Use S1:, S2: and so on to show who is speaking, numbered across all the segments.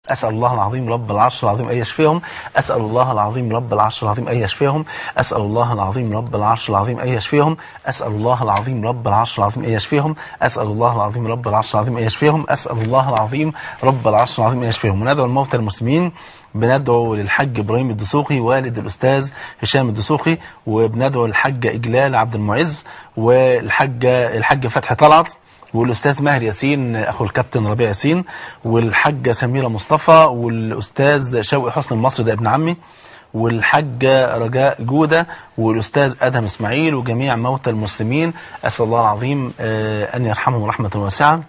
S1: أسأل الله العظيم رب العرش العظيم أن يشفيهم أسأل الله العظيم رب العرش العظيم أن يشفيهم أسأل الله العظيم رب العرش العظيم أن يشفيهم أسأل الله العظيم رب العرش العظيم أن يشفيهم أسأل الله العظيم رب العرش العظيم أن يشفيهم أسأل الله العظيم رب العرش العظيم أن يشفيهم وندعو الموتى المسلمين بندعو للحج إبراهيم الدسوقي والد الأستاذ هشام الدسوقي وبندعو للحجة إجلال عبد المعز والحجة الحجة فتحي طلعت والأستاذ ماهر ياسين أخو الكابتن ربيع ياسين والحجة سميرة مصطفى والأستاذ شوقي حسن المصري ده ابن عمي والحجة رجاء جودة والأستاذ أدهم إسماعيل وجميع موتى المسلمين أسأل الله العظيم آه، أن يرحمهم رحمة واسعة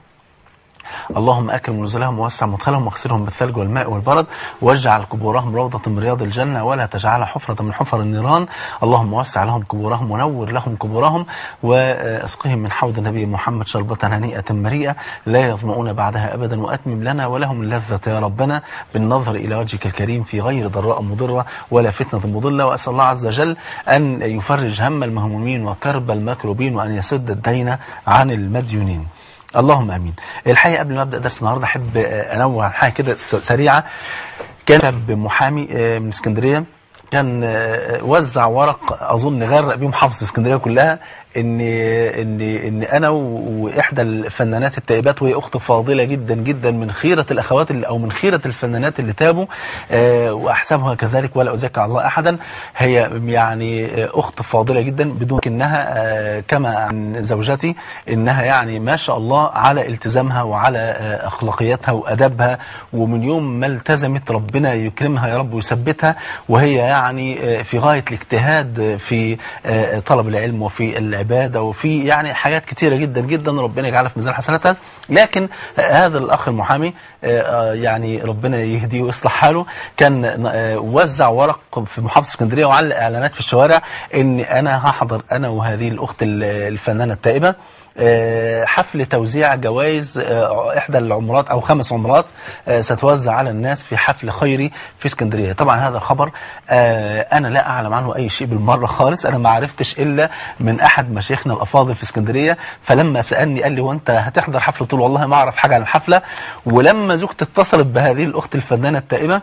S1: اللهم أكرم نزلهم ووسع مدخلهم واغسلهم بالثلج والماء والبرد واجعل قبورهم روضة من رياض الجنة ولا تجعلها حفرة من حفر النيران اللهم وسع لهم قبورهم ونور لهم قبورهم واسقهم من حوض النبي محمد شربة هنيئة مريئة لا يظمؤون بعدها أبدا وأتمم لنا ولهم اللذة يا ربنا بالنظر إلى وجهك الكريم في غير ضراء مضرة ولا فتنة مضلة وأسأل الله عز وجل أن يفرج هم المهمومين وكرب المكروبين وأن يسد الدين عن المديونين اللهم امين الحقيقه قبل ما ابدا درس النهارده احب انوه عن حاجه كده س- سريعه كان شاب محامي آه، من اسكندريه كان آه، وزع ورق اظن غرق بيه محافظه اسكندريه كلها ان ان ان انا و- واحدى الفنانات التائبات وهي اخت فاضله جدا جدا من خيره الاخوات اللي او من خيره الفنانات اللي تابوا آه، واحسبها كذلك ولا ازكي على الله احدا هي يعني آه، اخت فاضله جدا بدون انها آه، كما عن زوجتي انها يعني ما شاء الله على التزامها وعلى آه، اخلاقياتها وادبها ومن يوم ما التزمت ربنا يكرمها يا رب ويثبتها وهي يعني آه، في غايه الاجتهاد في آه، طلب العلم وفي العباده وفي يعني حاجات كتيره جدا جدا ربنا يجعلها في ميزان حسناتها لكن آه، هذا الاخ المحامي آه، آه، يعني ربنا يهديه ويصلح حاله كان آه، وزع ورق في محافظه اسكندريه وعلق اعلانات في الشوارع ان انا هحضر انا وهذه الاخت ال- الفنانه التائبه آه، حفل توزيع جوائز آه، احدى العمرات او خمس عمرات آه، ستوزع على الناس في حفل خيري في اسكندريه طبعا هذا الخبر آه، انا لا اعلم عنه اي شيء بالمره خالص انا ما عرفتش الا من احد مشايخنا الافاضل في اسكندريه فلما سالني قال لي وانت هتحضر حفله قلت له والله ما اعرف حاجه عن الحفله ولما زوجتي اتصلت بهذه الاخت الفنانه التائبه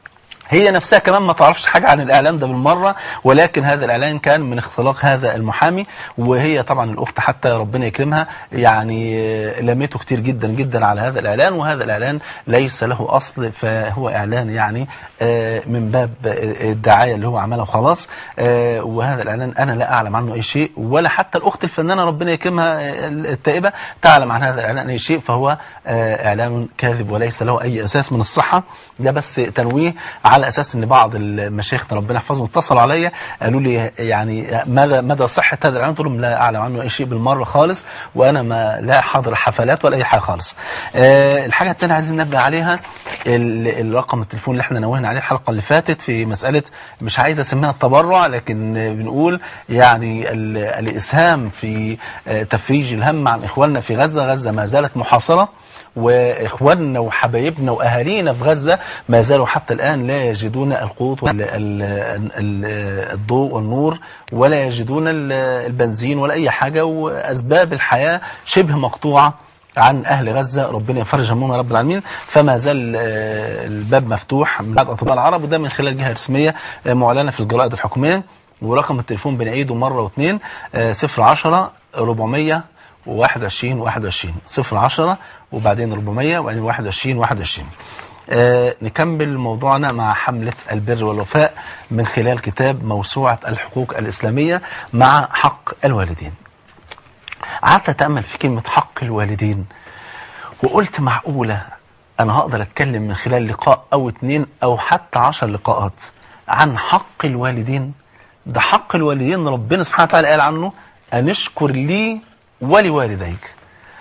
S1: هي نفسها كمان ما تعرفش حاجة عن الإعلان ده بالمرة ولكن هذا الإعلان كان من اختلاق هذا المحامي وهي طبعا الأخت حتى ربنا يكرمها يعني آه، لميته كتير جدا جدا على هذا الإعلان وهذا الإعلان ليس له أصل فهو إعلان يعني آه، من باب آه، الدعاية اللي هو عملها وخلاص آه، وهذا الإعلان أنا لا أعلم عنه أي شيء ولا حتى الأخت الفنانة ربنا يكرمها آه، التائبة تعلم عن هذا الإعلان أي شيء فهو آه، إعلان كاذب وليس له أي أساس من الصحة ده بس تنويه على اساس ان بعض المشايخ ربنا يحفظهم اتصلوا عليا قالوا لي يعني مدى مدى صحه هذا الاعلان قلت لهم لا اعلم عنه اي شيء بالمره خالص وانا ما لا حاضر حفلات ولا اي حاجه خالص. أه الحاجه الثانيه عايزين نبدا عليها ال- الرقم التليفون اللي احنا نوهنا عليه الحلقه اللي فاتت في مساله مش عايز اسميها التبرع لكن بنقول يعني ال- الاسهام في آه، تفريج الهم عن اخواننا في غزه، غزه ما زالت محاصره واخواننا وحبايبنا واهالينا في غزه ما زالوا حتى الان لا يجدون القوت وال- ال- ال- الضوء والنور ولا يجدون ال- البنزين ولا اي حاجه واسباب الحياه شبه مقطوعه عن اهل غزه ربنا يفرج همهم يا رب العالمين فما زال آه، الباب مفتوح من بعض اطباء العرب وده من خلال جهه رسميه آه، معلنه في الجرائد الحكوميه ورقم التليفون بنعيده مره واثنين 010 400 21 21 010 وبعدين 400 وبعدين 21 21 آه نكمل موضوعنا مع حملة البر والوفاء من خلال كتاب موسوعة الحقوق الإسلامية مع حق الوالدين قعدت أتأمل في كلمة حق الوالدين وقلت معقولة أنا هقدر أتكلم من خلال لقاء أو اتنين أو حتى عشر لقاءات عن حق الوالدين ده حق الوالدين ربنا سبحانه وتعالى قال عنه أن اشكر لي ولوالديك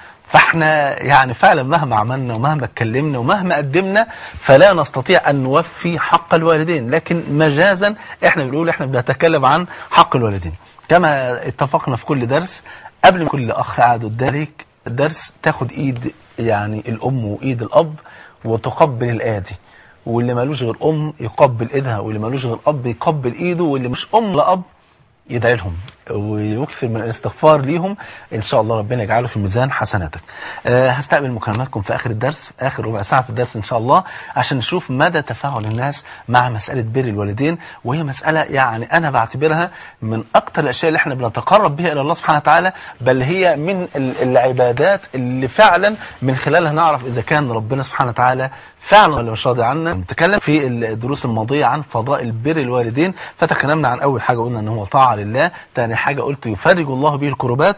S1: فاحنا يعني فعلا مهما عملنا ومهما اتكلمنا ومهما قدمنا فلا نستطيع ان نوفي حق الوالدين لكن مجازا احنا بنقول احنا بنتكلم عن حق الوالدين كما اتفقنا في كل درس قبل ما كل اخ قاعد قدامك درس تاخد ايد يعني الام وايد الاب وتقبل الايه واللي مالوش غير ام يقبل ايدها واللي مالوش غير اب يقبل ايده واللي مش ام لا اب يدعي لهم ويكثر من الاستغفار ليهم ان شاء الله ربنا يجعله في ميزان حسناتك أه هستقبل مكالماتكم في اخر الدرس في اخر ربع ساعه في الدرس ان شاء الله عشان نشوف مدى تفاعل الناس مع مساله بر الوالدين وهي مساله يعني انا بعتبرها من اكتر الاشياء اللي احنا بنتقرب بها الى الله سبحانه وتعالى بل هي من ال- العبادات اللي فعلا من خلالها نعرف اذا كان ربنا سبحانه وتعالى فعلا ولا مش راضي عنا نتكلم في الدروس الماضيه عن فضائل بر الوالدين فتكلمنا عن اول حاجه قلنا ان هو طاعه لله ثاني حاجه قلت يفرج الله به الكربات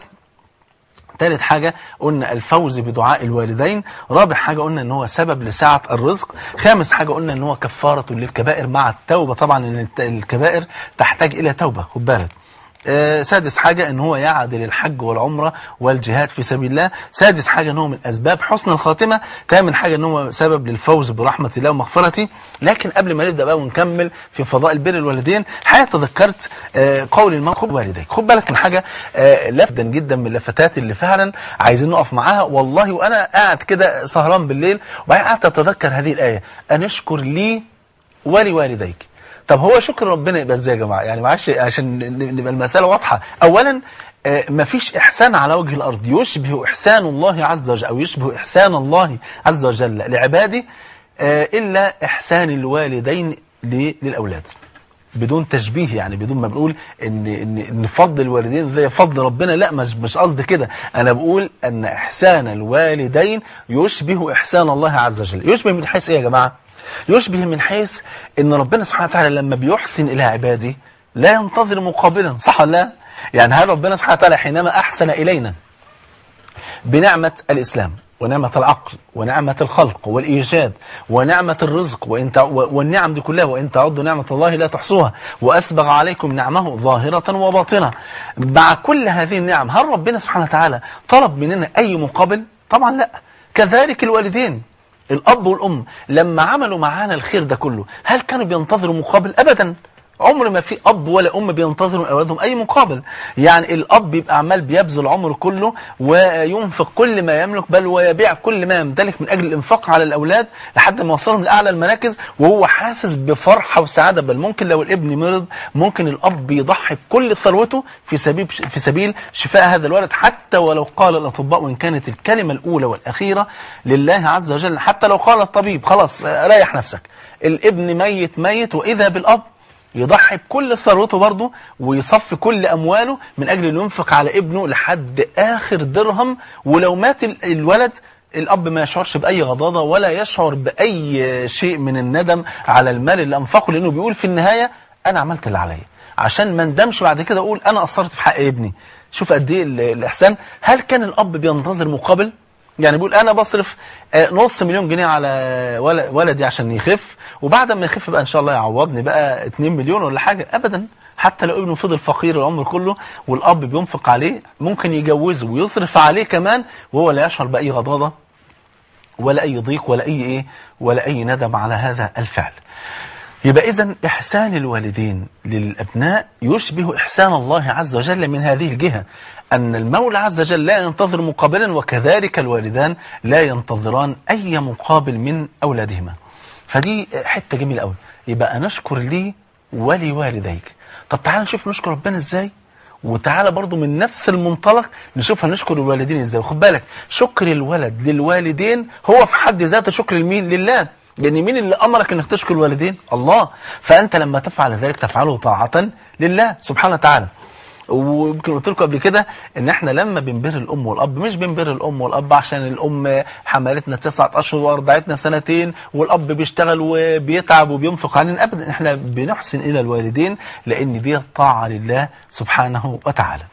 S1: ثالث حاجة قلنا الفوز بدعاء الوالدين رابع حاجة قلنا ان هو سبب لسعة الرزق خامس حاجة قلنا ان هو كفارة للكبائر مع التوبة طبعا ان الت- الكبائر تحتاج الى توبة خد بالك آه، سادس حاجة ان هو يعدل الحج والعمرة والجهاد في سبيل الله سادس حاجة ان هو من اسباب حسن الخاتمة ثامن حاجة ان هو سبب للفوز برحمة الله ومغفرته لكن قبل ما نبدأ بقى ونكمل في فضائل بر الوالدين حقيقة تذكرت آه، قول المرء خد والديك خد بالك من حاجة آه، لفتا جدا من اللفتات اللي فعلا عايزين نقف معاها والله وانا قاعد كده سهران بالليل وبعدين قعدت اتذكر هذه الآية ان اشكر لي ولوالديك طب هو شكر ربنا يبقى ازاي يا جماعه يعني معلش عشان ن- نبقى المساله واضحه اولا آه، مفيش احسان على وجه الارض يشبه احسان الله عز وجل او يشبه احسان الله عز وجل لعباده آه، الا احسان الوالدين ل- للاولاد بدون تشبيه يعني بدون ما بنقول ان ان ان فضل الوالدين زي فضل ربنا لا مش مش قصدي كده انا بقول ان احسان الوالدين يشبه احسان الله عز وجل يشبه من حيث ايه يا جماعه يشبه من حيث ان ربنا سبحانه وتعالى لما بيحسن الى عباده لا ينتظر مقابلا صح ولا لا يعني هل ربنا سبحانه وتعالى حينما احسن الينا بنعمة الإسلام ونعمة العقل ونعمة الخلق والإيجاد ونعمة الرزق وإن تع... والنعم دي كلها وإن تعدوا نعمة الله لا تحصوها وأسبغ عليكم نعمه ظاهرة وباطنة مع كل هذه النعم هل ربنا سبحانه وتعالى طلب مننا أي مقابل؟ طبعا لا كذلك الوالدين الأب والأم لما عملوا معانا الخير ده كله هل كانوا بينتظروا مقابل؟ أبدا عمر ما في اب ولا ام بينتظروا من اولادهم اي مقابل يعني الاب بيبقى عمال بيبذل عمره كله وينفق كل ما يملك بل ويبيع كل ما يمتلك من اجل الانفاق على الاولاد لحد ما يوصلهم لاعلى المراكز وهو حاسس بفرحه وسعاده بل ممكن لو الابن مرض ممكن الاب يضحي بكل ثروته في سبيل في سبيل شفاء هذا الولد حتى ولو قال الاطباء وان كانت الكلمه الاولى والاخيره لله عز وجل حتى لو قال الطبيب خلاص ريح نفسك الابن ميت ميت واذا بالاب يضحي بكل ثروته برضه ويصفي كل امواله من اجل انه ينفق على ابنه لحد اخر درهم ولو مات ال- الولد الاب ما يشعرش باي غضاضه ولا يشعر باي شيء من الندم على المال اللي انفقه لانه بيقول في النهايه انا عملت اللي عليا عشان ما ندمش بعد كده اقول انا قصرت في حق ابني شوف قد ايه ال- الاحسان هل كان الاب بينتظر مقابل يعني بيقول انا بصرف آه، نص مليون جنيه على ول- ولدي عشان يخف وبعد ما يخف بقى ان شاء الله يعوضني بقى 2 مليون ولا حاجه ابدا حتى لو ابنه فضل فقير العمر كله والاب بينفق عليه ممكن يجوزه ويصرف عليه كمان وهو لا يشعر باي غضاضه ولا اي ضيق ولا اي ايه ولا اي ندم على هذا الفعل يبقى إذا إحسان الوالدين للأبناء يشبه إحسان الله عز وجل من هذه الجهة أن المولى عز وجل لا ينتظر مقابلا وكذلك الوالدان لا ينتظران أي مقابل من أولادهما فدي حتة جميلة قوي يبقى نشكر لي ولوالديك طب تعال نشوف نشكر ربنا إزاي وتعالى برضو من نفس المنطلق نشوف هنشكر الوالدين ازاي خد بالك شكر الولد للوالدين هو في حد ذاته شكر لمين لله لان مين اللي امرك انك تشكر الوالدين الله فانت لما تفعل ذلك تفعله طاعه لله سبحانه وتعالى ويمكن قلت لكم قبل كده ان احنا لما بنبر الام والاب مش بنبر الام والاب عشان الام حملتنا تسعة اشهر وارضعتنا سنتين والاب بيشتغل وبيتعب وبينفق علينا ابدا احنا بنحسن الى الوالدين لان دي طاعه لله سبحانه وتعالى.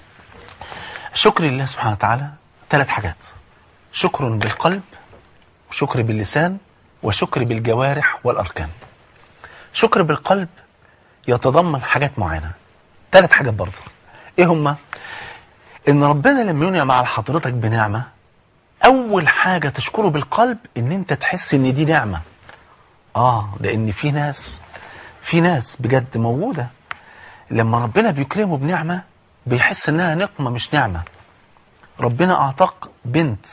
S1: شكر لله سبحانه وتعالى ثلاث حاجات. شكر بالقلب وشكر باللسان وشكر بالجوارح والاركان. شكر بالقلب يتضمن حاجات معينه. ثلاث حاجات برضه ايه هما ان ربنا لما ينعم على حضرتك بنعمه اول حاجه تشكره بالقلب ان انت تحس ان دي نعمه اه لان في ناس في ناس بجد موجوده لما ربنا بيكرمه بنعمه بيحس انها نقمه مش نعمه ربنا اعطاك بنت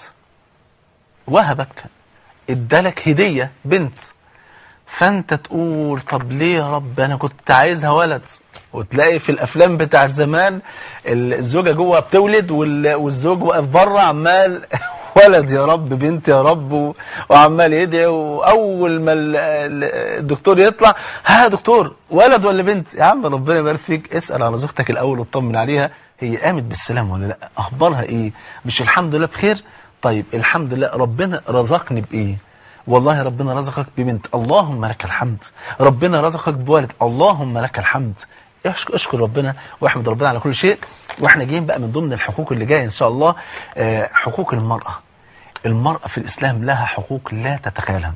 S1: وهبك ادالك هديه بنت فانت تقول طب ليه يا رب انا كنت عايزها ولد وتلاقي في الافلام بتاع زمان الزوجه جوه بتولد وال- والزوج واقف بره عمال ولد يا رب بنت يا رب و- وعمال يدعي واول ما ال- ال- الدكتور يطلع ها يا دكتور ولد ولا بنت يا عم ربنا يبارك فيك اسال على زوجتك الاول واطمن عليها هي قامت بالسلام ولا لا اخبارها ايه مش الحمد لله بخير طيب الحمد لله ربنا رزقني بايه والله ربنا رزقك ببنت اللهم لك الحمد ربنا رزقك بولد اللهم لك الحمد اشكر, اشكر ربنا واحمد ربنا على كل شيء واحنا جايين بقى من ضمن الحقوق اللي جايه ان شاء الله آه، حقوق المرأة المرأة في الإسلام لها حقوق لا تتخيلها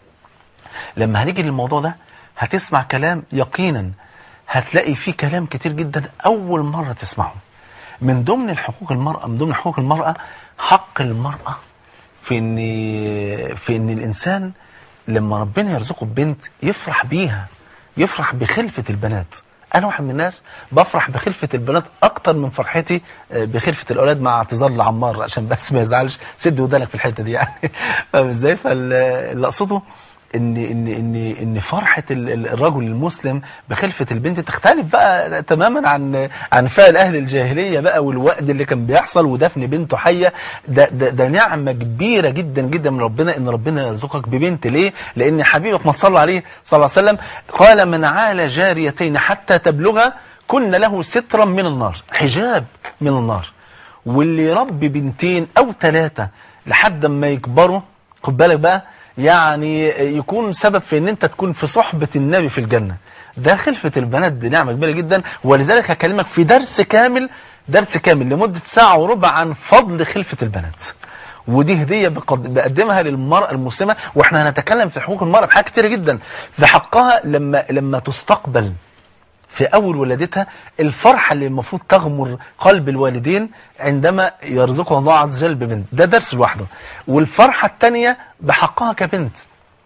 S1: لما هنيجي للموضوع ده هتسمع كلام يقينا هتلاقي فيه كلام كتير جدا أول مرة تسمعه من ضمن الحقوق المرأة من ضمن حقوق المرأة حق المرأة في ان في ان الانسان لما ربنا يرزقه ببنت يفرح بيها يفرح بخلفة البنات انا واحد من الناس بفرح بخلفة البنات اكتر من فرحتي آه، بخلفة الاولاد مع اعتذار لعمار عشان بس ما يزعلش سد ودانك في الحتة دي يعني فاهم ازاي فاللي اقصده ان ان ان ان فرحه ال- ال- الرجل المسلم بخلفه البنت تختلف بقى تماما عن عن فعل اهل الجاهليه بقى والوقت اللي كان بيحصل ودفن بنته حيه ده ده, ده نعمه كبيره جدا جدا من ربنا ان ربنا يرزقك ببنت ليه؟ لان حبيبك ما صلى عليه صلى الله عليه وسلم قال من عال جاريتين حتى تبلغا كن له سترا من النار حجاب من النار واللي يربي بنتين او ثلاثه لحد ما يكبروا خد بالك بقى يعني يكون سبب في ان انت تكون في صحبة النبي في الجنة ده خلفة البنات دي نعمة كبيرة جدا ولذلك هكلمك في درس كامل درس كامل لمدة ساعة وربع عن فضل خلفة البنات ودي هدية بقد- بقدمها للمرأة المسلمة واحنا هنتكلم في حقوق المرأة بحاجات كتيرة جدا في حقها لما لما تستقبل في أول ولادتها الفرحة اللي المفروض تغمر قلب الوالدين عندما يرزقها الله عز وجل ببنت ده درس لوحده والفرحة الثانية بحقها كبنت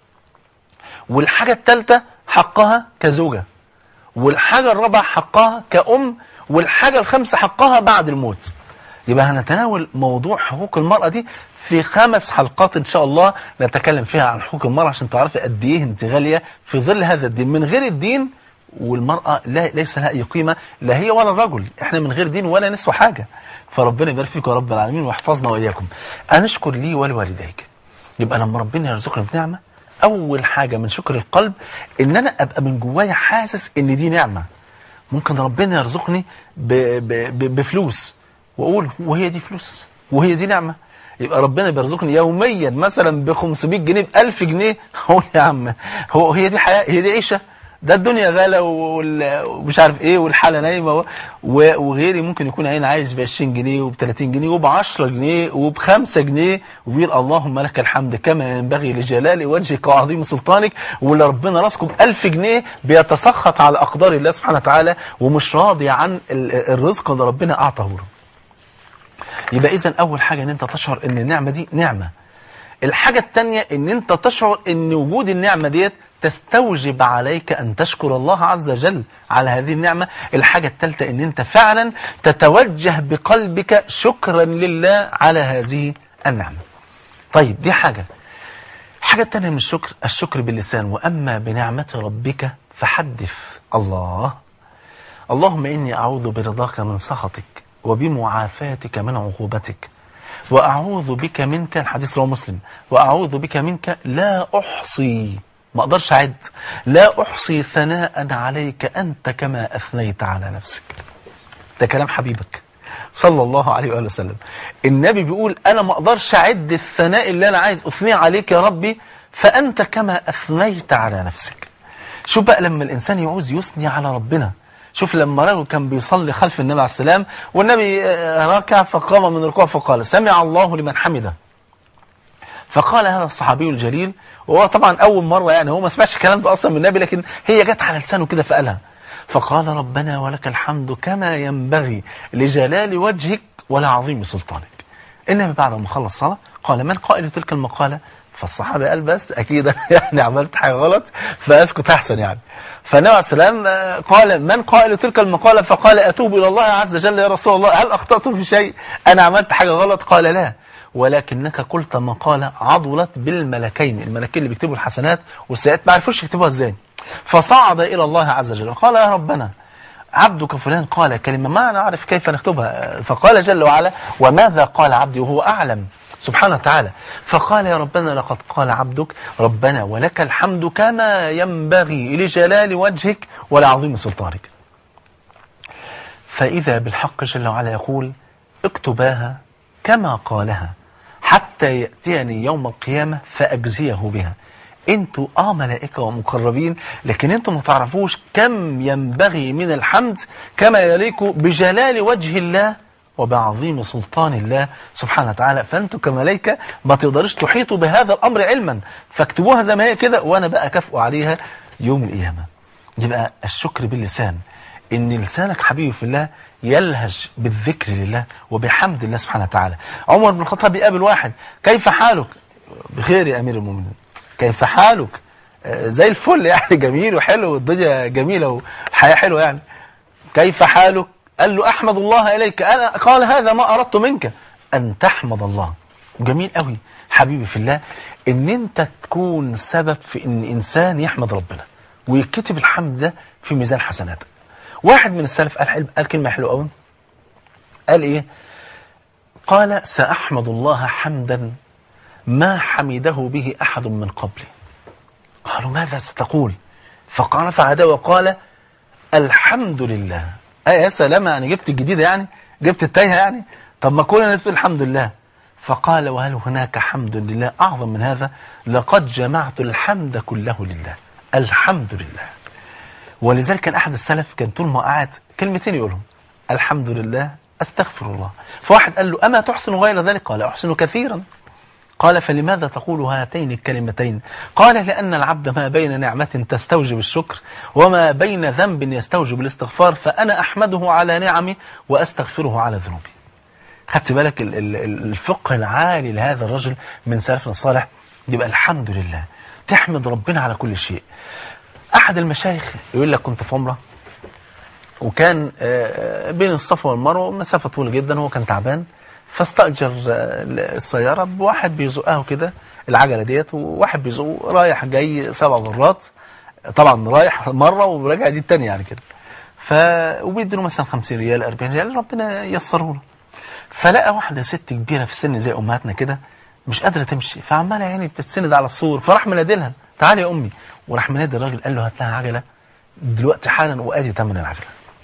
S1: والحاجة الثالثة حقها كزوجة والحاجة الرابعة حقها كأم والحاجة الخامسة حقها بعد الموت يبقى هنتناول موضوع حقوق المرأة دي في خمس حلقات إن شاء الله نتكلم فيها عن حقوق المرأة عشان تعرفي قد إيه أنت غالية في ظل هذا الدين من غير الدين والمرأة لا ليس لها أي قيمة لا هي ولا الرجل إحنا من غير دين ولا نسوى حاجة فربنا يبارك فيكم يا رب العالمين ويحفظنا وإياكم أنشكر لي ولوالديك يبقى لما ربنا يرزقنا بنعمة أول حاجة من شكر القلب إن أنا أبقى من جوايا حاسس إن دي نعمة ممكن ربنا يرزقني ب ب ب بفلوس واقول وهي دي فلوس وهي دي نعمه يبقى ربنا بيرزقني يوميا مثلا ب 500 جنيه ب 1000 جنيه هو يا عم هو هي دي حياه هي دي عيشه ده الدنيا غالة وال- ومش عارف ايه والحالة نايمة و- و- وغيري ممكن يكون عين عايش ب 20 جنيه وب 30 جنيه وب 10 جنيه وب 5 جنيه وبيقول اللهم لك الحمد كما ينبغي لجلال وجهك وعظيم سلطانك واللي ربنا رزقه ب 1000 جنيه بيتسخط على اقدار الله سبحانه وتعالى ومش راضي عن ال- الرزق اللي ربنا اعطاه له. يبقى اذا اول حاجة ان انت تشعر ان النعمة دي نعمة. الحاجة التانية ان انت تشعر ان وجود النعمة ديت تستوجب عليك ان تشكر الله عز وجل على هذه النعمة الحاجة التالتة ان انت فعلا تتوجه بقلبك شكرا لله على هذه النعمة طيب دي حاجة الحاجة التانية من الشكر الشكر باللسان وأما بنعمة ربك فحدث الله اللهم إني أعوذ برضاك من سخطك وبمعافاتك من عقوبتك وأعوذ بك منك الحديث رواه مسلم وأعوذ بك منك لا أحصي ما أقدرش أعد لا أحصي ثناء عليك أنت كما أثنيت على نفسك ده كلام حبيبك صلى الله عليه وآله وسلم النبي بيقول أنا ما أقدرش أعد الثناء اللي أنا عايز أثنيه عليك يا ربي فأنت كما أثنيت على نفسك شوف بقى لما الإنسان يعوز يثني على ربنا شوف لما رجل كان بيصلي خلف النبي عليه السلام والنبي آه، ركع فقام من الركوع فقال سمع الله لمن حمده فقال هذا الصحابي الجليل وهو طبعا أول مرة يعني هو ما سمعش الكلام ده أصلا من النبي لكن هي جت على لسانه كده فقالها فقال ربنا ولك الحمد كما ينبغي لجلال وجهك ولعظيم سلطانك النبي بعد ما خلص صلاة قال من قائل تلك المقالة فالصحابة قال بس أكيد يعني عملت حاجة غلط فأسكت أحسن يعني فالنبي عليه السلام آه، قال من قائل تلك المقالة فقال أتوب إلى الله عز وجل يا رسول الله هل أخطأت في شيء أنا عملت حاجة غلط قال لا ولكنك قلت مقالة عضلت بالملكين الملكين اللي بيكتبوا الحسنات والسيئات ما عرفوش يكتبوها ازاي فصعد إلى الله عز وجل وقال يا ربنا عبدك فلان قال كلمة ما نعرف كيف نكتبها فقال جل وعلا وماذا قال عبدي وهو أعلم سبحانه وتعالى فقال يا ربنا لقد قال عبدك ربنا ولك الحمد كما ينبغي لجلال وجهك ولعظيم سلطانك فإذا بالحق جل وعلا يقول اكتباها كما قالها حتى يأتيني يوم القيامة فأجزيه بها انتوا اه ملائكة ومقربين لكن انتوا ما تعرفوش كم ينبغي من الحمد كما يليق بجلال وجه الله وبعظيم سلطان الله سبحانه وتعالى فانتوا كملائكة ما تقدرش تحيطوا بهذا الامر علما فاكتبوها زي ما هي كده وانا بقى اكافئ عليها يوم القيامة يبقى الشكر باللسان ان لسانك حبيبي في الله يلهج بالذكر لله وبحمد الله سبحانه وتعالى عمر بن الخطاب بيقابل واحد كيف حالك بخير يا امير المؤمنين كيف حالك آه، زي الفل يعني جميل وحلو والدنيا جميلة والحياة حلوة يعني كيف حالك قال له أحمد الله إليك أنا قال هذا ما أردت منك أن تحمد الله جميل قوي حبيبي في الله ان انت تكون سبب في ان انسان يحمد ربنا ويكتب الحمد ده في ميزان حسناتك واحد من السلف قال, حلو قال كلمة حلوة قوي قال ايه قال سأحمد الله حمدا ما حمده به أحد من قبلي قالوا ماذا ستقول فقال فعدا وقال الحمد لله آه يا سلام يعني جبت الجديدة يعني جبت التايهة يعني طب ما كل الناس الحمد لله فقال وهل هناك حمد لله أعظم من هذا لقد جمعت الحمد كله لله الحمد لله ولذلك كان أحد السلف كان طول ما قعد كلمتين يقولهم الحمد لله أستغفر الله فواحد قال له أما تحسن غير ذلك قال أحسن كثيرا قال فلماذا تقول هاتين الكلمتين قال لأن العبد ما بين نعمة تستوجب الشكر وما بين ذنب يستوجب الاستغفار فأنا أحمده على نعمي وأستغفره على ذنوبي خدت بالك ال- ال- ال- الفقه العالي لهذا الرجل من سلفنا الصالح يبقى الحمد لله تحمد ربنا على كل شيء أحد المشايخ يقول لك كنت في عمره وكان آه، بين الصفا والمروه مسافة طويلة جدا هو كان تعبان فاستأجر آه، السيارة بواحد بيزقها كده العجلة ديت وواحد بيزقه رايح جاي سبع مرات طبعا رايح مرة وراجع دي التانية يعني كده ف وبيديله مثلا 50 ريال 40 ريال ربنا ييسره له فلقى واحدة ست كبيرة في السن زي أمهاتنا كده مش قادرة تمشي فعمالة يعني بتتسند على السور فراح منادلها تعالي يا أمي وراح منادي الراجل قال له هات لها عجلة دلوقتي حالا وادي ثمن العجلة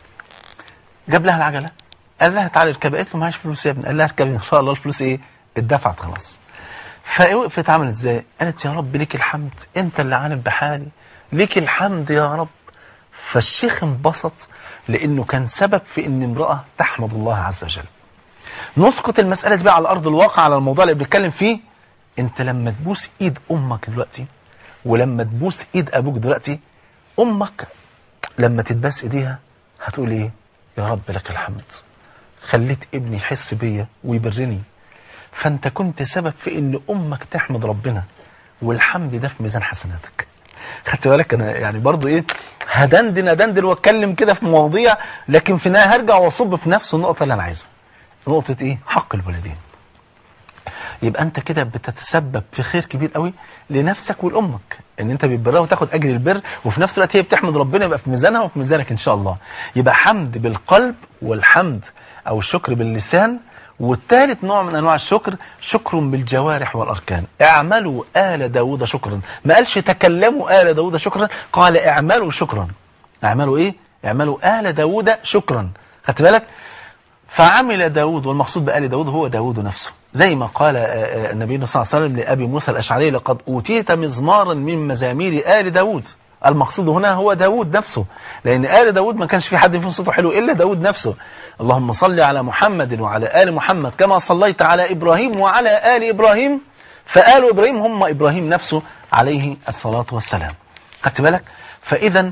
S1: جاب لها العجلة قال لها تعالي اركبي قالت له معيش فلوس يا ابني قال لها اركبي ان شاء الله الفلوس ايه اتدفعت خلاص فوقفت عملت ازاي قالت يا رب ليك الحمد انت اللي عالم بحالي ليك الحمد يا رب فالشيخ انبسط لانه كان سبب في ان امرأة تحمد الله عز وجل نسقط المسألة دي بقى على أرض الواقع على الموضوع اللي بنتكلم فيه أنت لما تبوس إيد أمك دلوقتي ولما تبوس إيد أبوك دلوقتي أمك لما تتباس إيديها هتقول إيه يا رب لك الحمد خليت ابني يحس بيا ويبرني فأنت كنت سبب في إن أمك تحمد ربنا والحمد ده في ميزان حسناتك خدت بالك أنا يعني برضو إيه هدندن هدندن واتكلم كده في مواضيع لكن في النهايه هرجع واصب في نفس النقطة اللي أنا عايزها نقطة ايه حق الوالدين يبقى انت كده بتتسبب في خير كبير قوي لنفسك ولامك ان انت بتبرها وتاخد اجر البر وفي نفس الوقت هي بتحمد ربنا يبقى في ميزانها وفي ميزانك ان شاء الله يبقى حمد بالقلب والحمد او الشكر باللسان والثالث نوع من انواع الشكر شكر بالجوارح والاركان اعملوا ال داوود شكرا ما قالش تكلموا ال داوود شكرا قال اعملوا شكرا اعملوا ايه اعملوا ال داوود شكرا خدت بالك فعمل داود والمقصود بآل داود هو داود نفسه زي ما قال النبي صلى الله عليه وسلم لأبي موسى الأشعري لقد أوتيت مزمارا من مزامير آل داود المقصود هنا هو داود نفسه لأن آل داود ما كانش في حد فيهم صوته حلو إلا داود نفسه اللهم صل على محمد وعلى آل محمد كما صليت على إبراهيم وعلى آل إبراهيم فآل إبراهيم هم إبراهيم نفسه عليه الصلاة والسلام خدت بالك فإذا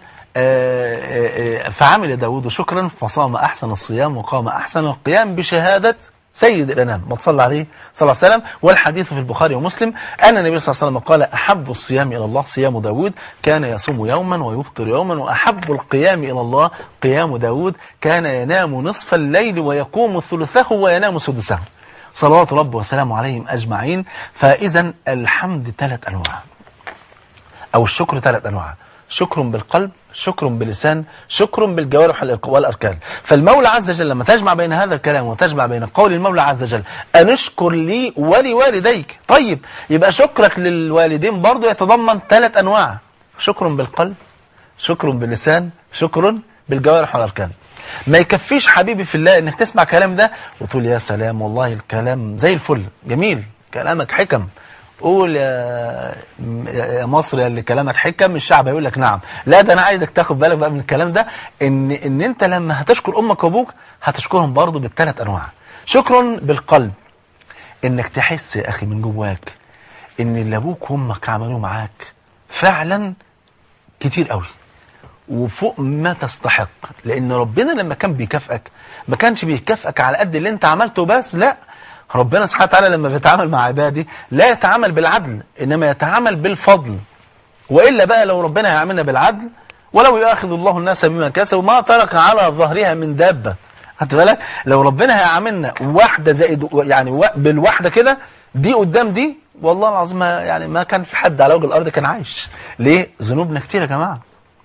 S1: فعمل داود شكرا فصام أحسن الصيام وقام أحسن القيام بشهادة سيد الأنام ما تصلى عليه صلى الله عليه وسلم والحديث في البخاري ومسلم أن النبي صلى الله عليه وسلم قال أحب الصيام إلى الله صيام داود كان يصوم يوما ويفطر يوما وأحب القيام إلى الله قيام داود كان ينام نصف الليل ويقوم ثلثه وينام سدسه صلوات رب وسلامه عليهم أجمعين فإذا الحمد ثلاث أنواع أو الشكر ثلاث أنواع شكر بالقلب شكر باللسان شكر بالجوارح والأركان فالمولى عز وجل لما تجمع بين هذا الكلام وتجمع بين قول المولى عز وجل أن اشكر لي ولوالديك طيب يبقى شكرك للوالدين برضو يتضمن ثلاث أنواع شكر بالقلب شكر باللسان شكر بالجوارح والأركان ما يكفيش حبيبي في الله انك تسمع كلام ده وتقول يا سلام والله الكلام زي الفل جميل كلامك حكم قول يا يا مصر اللي كلامك حكم الشعب هيقول لك نعم لا ده انا عايزك تاخد بالك بقى من الكلام ده ان ان انت لما هتشكر امك وابوك هتشكرهم برضه بالثلاث انواع شكر بالقلب انك تحس يا اخي من جواك ان اللي ابوك وامك عملوه معاك فعلا كتير قوي وفوق ما تستحق لان ربنا لما كان بيكافئك ما كانش بيكافئك على قد اللي انت عملته بس لا ربنا سبحانه وتعالى لما بيتعامل مع عباده لا يتعامل بالعدل انما يتعامل بالفضل والا بقى لو ربنا هيعاملنا بالعدل ولو يؤاخذ الله الناس بما كسبوا ما ترك على ظهرها من دابه خدت بالك لو ربنا هيعاملنا واحده زائد يعني بالواحده كده دي قدام دي والله العظيم ما يعني ما كان في حد على وجه الارض كان عايش ليه ذنوبنا كتير يا جماعه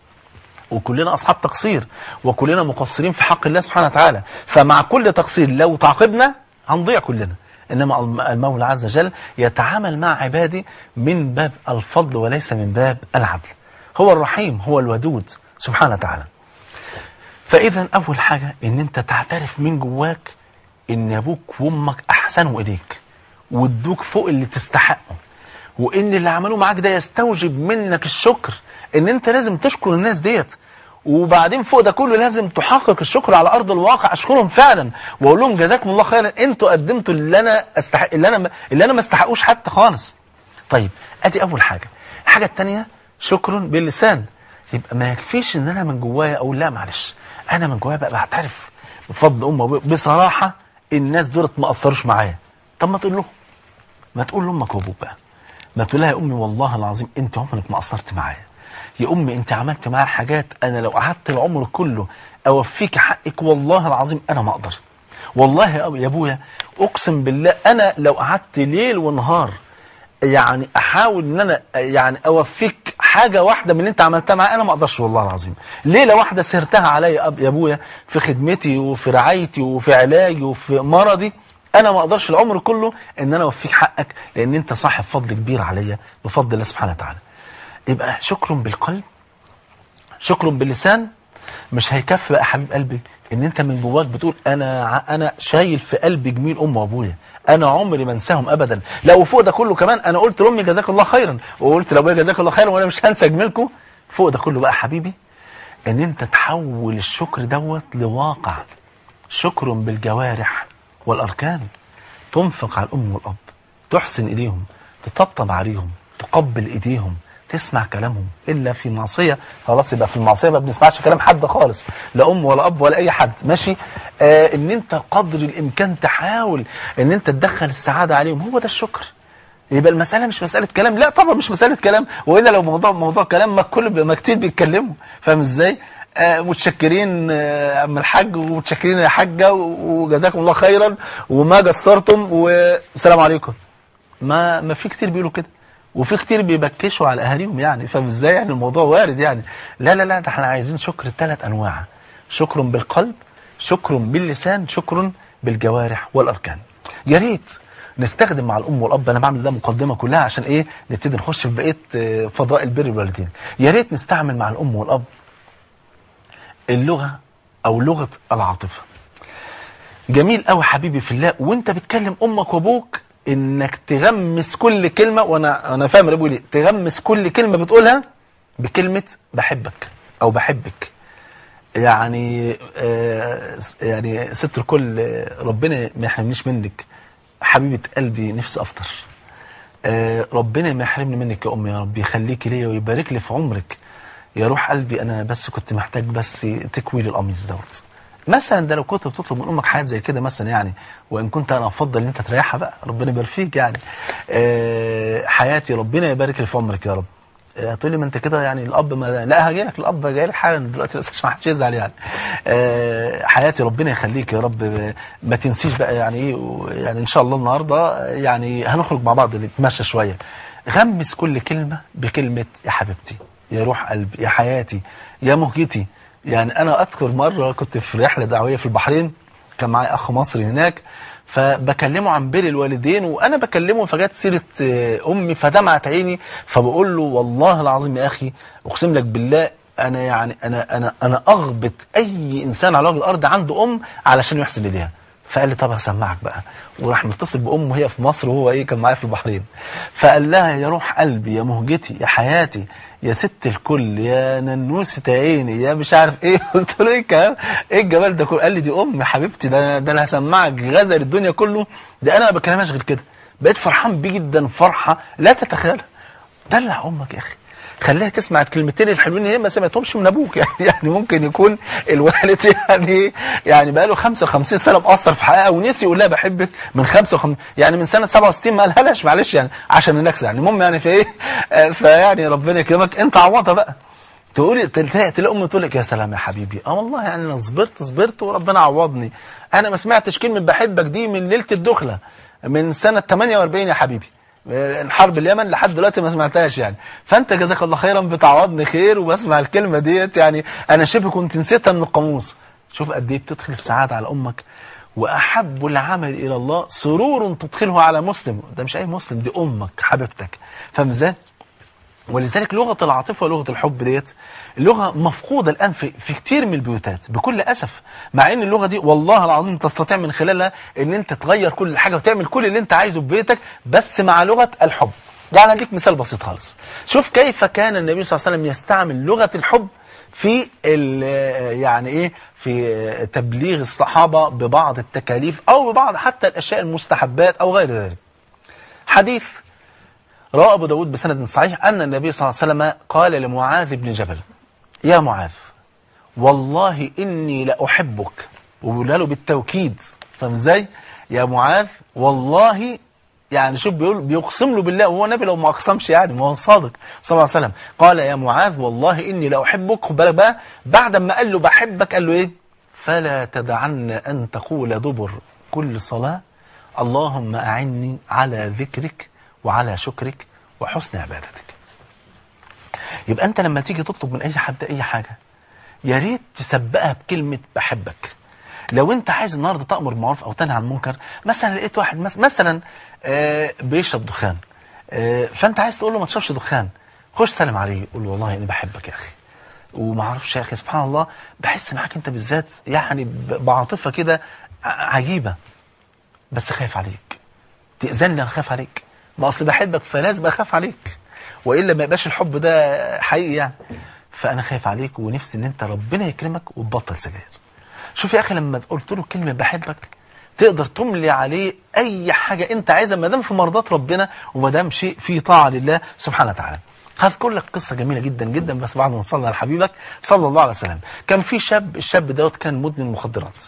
S1: وكلنا أصحاب تقصير وكلنا مقصرين في حق الله سبحانه وتعالى فمع كل تقصير لو تعاقبنا هنضيع كلنا إنما المولى عز وجل يتعامل مع عباده من باب الفضل وليس من باب العدل هو الرحيم هو الودود سبحانه وتعالى فإذا أول حاجة إن أنت تعترف من جواك إن أبوك وأمك أحسنوا إليك وادوك فوق اللي تستحقه وإن اللي عملوه معاك ده يستوجب منك الشكر ان انت لازم تشكر الناس ديت وبعدين فوق ده كله لازم تحقق الشكر على ارض الواقع اشكرهم فعلا واقول لهم جزاكم الله خيرا انتوا قدمتوا اللي انا استحق اللي انا اللي انا ما استحقوش حتى خالص طيب ادي اول حاجه الحاجه الثانيه شكر باللسان يبقى ما يكفيش ان انا من جوايا اقول لا معلش انا من جوايا بقى بعترف بفضل امي وابويا بصراحه الناس دولت ما قصروش معايا طب ما تقول لهم ما تقول لامك وابوك بقى ما تقول لها يا امي والله العظيم انت عمرك ما قصرت معايا يا امي انت عملت معايا حاجات انا لو قعدت العمر كله اوفيك حقك والله العظيم انا ما اقدر والله يا ابويا اقسم بالله انا لو قعدت ليل ونهار يعني احاول ان انا يعني اوفيك حاجه واحده من اللي انت عملتها معايا انا ما اقدرش والله العظيم ليله واحده سهرتها عليا يا ابويا في خدمتي وفي رعايتي وفي علاجي وفي مرضي انا ما اقدرش العمر كله ان انا اوفيك حقك لان انت صاحب فضل كبير عليا بفضل الله سبحانه وتعالى يبقى شكر بالقلب شكر باللسان مش هيكفي بقى حبيب قلبي ان انت من جواك بتقول انا انا شايل في قلبي جميل امي وابويا انا عمري ما انساهم ابدا لو فوق ده كله كمان انا قلت لامي جزاك الله خيرا وقلت لابويا جزاك الله خيرا وانا مش هنسى جميلكم فوق ده كله بقى حبيبي ان انت تحول الشكر دوت لواقع شكر بالجوارح والاركان تنفق على الام والاب تحسن اليهم تطبطب عليهم تقبل ايديهم تسمع كلامهم الا في معصيه خلاص يبقى في المعصيه ما بنسمعش كلام حد خالص لا ام ولا اب ولا اي حد ماشي آه ان انت قدر الامكان تحاول ان انت تدخل السعاده عليهم هو ده الشكر يبقى المساله مش مساله كلام لا طبعا مش مساله كلام والا لو موضوع موضوع كلام ما كل ما كتير بيتكلموا فاهم ازاي آه متشكرين آه عم الحاج ومتشكرين يا حاجه وجزاكم الله خيرا وما قصرتم والسلام عليكم ما ما في كتير بيقولوا كده وفي كتير بيبكشوا على اهاليهم يعني فاهم ازاي يعني الموضوع وارد يعني لا لا لا ده احنا عايزين شكر ثلاث انواع شكر بالقلب شكر باللسان شكر بالجوارح والاركان يا ريت نستخدم مع الام والاب انا بعمل ده مقدمه كلها عشان ايه نبتدي نخش في بقيه فضائل بر الوالدين يا ريت نستعمل مع الام والاب اللغه او لغه العاطفه جميل قوي حبيبي في الله وانت بتكلم امك وابوك انك تغمس كل كلمة وانا انا فاهم انا بقول ايه تغمس كل كلمة بتقولها بكلمة بحبك او بحبك يعني آه يعني ست الكل ربنا ما يحرمنيش منك حبيبة قلبي نفسي افطر آه ربنا ما يحرمني منك يا امي يا رب يخليكي ليا ويبارك لي في عمرك يا روح قلبي انا بس كنت محتاج بس تكوي لي القميص دوت مثلا ده لو كنت بتطلب من امك حاجات زي كده مثلا يعني وان كنت انا افضل ان انت تريحها بقى ربنا يبارك فيك يعني أه حياتي ربنا يبارك لي في عمرك يا رب هتقول لي ما انت كده يعني الاب ما لا هاجي لك الاب جاي لك حالا دلوقتي بس عشان ما حدش يزعل يعني أه حياتي ربنا يخليك يا رب ما تنسيش بقى يعني ايه يعني ان شاء الله النهارده يعني هنخرج مع بعض نتمشى شويه غمس كل كلمه بكلمه يا حبيبتي يا روح قلبي يا حياتي يا مهجتي يعني انا اذكر مره كنت في رحله دعويه في البحرين كان معايا اخ مصري هناك فبكلمه عن بر الوالدين وانا بكلمه فجت سيره آه، امي فدمعت عيني فبقول له والله العظيم يا اخي اقسم لك بالله انا يعني انا انا انا اغبط اي انسان على وجه الارض عنده ام علشان يحسن اليها فقال لي طب هسمعك بقى وراح متصل بامه هي في مصر وهو ايه كان معايا في البحرين فقال لها يا روح قلبي يا مهجتي يا حياتي يا ست الكل يا ننوسة عيني يا مش عارف ايه قلت له ايه الكلام ايه الجمال ده كله قال لي دي امي حبيبتي ده ده انا هسمعك غزل الدنيا كله ده انا ما بكلمهاش غير كده بقيت فرحان بيه جدا فرحه لا تتخيلها دلع امك يا اخي خليها تسمع الكلمتين الحلوين اللي هي ما سمعتهمش من ابوك يعني يعني ممكن يكون الوالد يعني يعني بقى له 55 سنه مقصر في حقها ونسي يقول لها بحبك من 55 يعني من سنه 67 ما قالهاش معلش يعني عشان النكسه يعني المهم يعني في ايه آه، فيعني ربنا يكرمك انت عوضها بقى تقولي تلاقي تلاقي امي تقول لك يا سلام يا حبيبي اه والله يعني انا صبرت صبرت وربنا عوضني انا ما سمعتش كلمه بحبك دي من ليله الدخله من سنه 48 يا حبيبي حرب اليمن لحد دلوقتي ما سمعتهاش يعني فانت جزاك الله خيرا بتعوضني خير وبسمع الكلمه ديت يعني انا شبه كنت نسيتها من القاموس شوف قد ايه بتدخل السعاده على امك واحب العمل الى الله سرور تدخله على مسلم ده مش اي مسلم دي امك حبيبتك فاهم ازاي ولذلك لغة العاطفة ولغة الحب ديت لغة مفقودة الآن في, في كتير من البيوتات بكل أسف مع أن اللغة دي والله العظيم تستطيع من خلالها أن أنت تغير كل حاجة وتعمل كل اللي أنت عايزه في بيتك بس مع لغة الحب يعني أديك مثال بسيط خالص شوف كيف كان النبي صلى الله عليه وسلم يستعمل لغة الحب في يعني ايه في تبليغ الصحابة ببعض التكاليف او ببعض حتى الاشياء المستحبات او غير ذلك حديث روى أبو داود بسند صحيح أن النبي صلى الله عليه وسلم قال لمعاذ بن جبل يا معاذ والله إني لأحبك وبيقول له بالتوكيد فاهم ازاي يا معاذ والله يعني شوف بيقول بيقسم له بالله وهو نبي لو ما اقسمش يعني ما هو صادق صلى الله عليه وسلم قال يا معاذ والله اني لاحبك خد بالك بقى بعد ما قال له بحبك قال له ايه فلا تدعن ان تقول دبر كل صلاه اللهم اعني على ذكرك وعلى شكرك وحسن عبادتك يبقى أنت لما تيجي تطلب من أي حد أي حاجة يا ريت تسبقها بكلمة بحبك لو أنت عايز النهاردة تأمر بالمعروف أو تنهى عن المنكر مثلا لقيت واحد مثلا آه بيشرب دخان آه فأنت عايز تقول له ما تشربش دخان خش سلم عليه قول له والله أنا بحبك يا أخي وما اعرفش يا أخي سبحان الله بحس معاك أنت بالذات يعني بعاطفة كده عجيبة بس خايف عليك تأذني أنا خايف عليك ما اصل بحبك فلازم اخاف عليك والا ما يبقاش الحب ده حقيقي يعني فانا خايف عليك ونفسي ان انت ربنا يكرمك وتبطل سجاير شوف يا اخي لما قلت له كلمه بحبك تقدر تملي عليه اي حاجه انت عايزها ما دام في مرضات ربنا وما دام شيء فيه طاعه لله سبحانه وتعالى هذكر لك قصه جميله جدا جدا بس بعد ما نصلي على حبيبك صلى الله عليه وسلم كان في شاب الشاب دوت كان مدمن مخدرات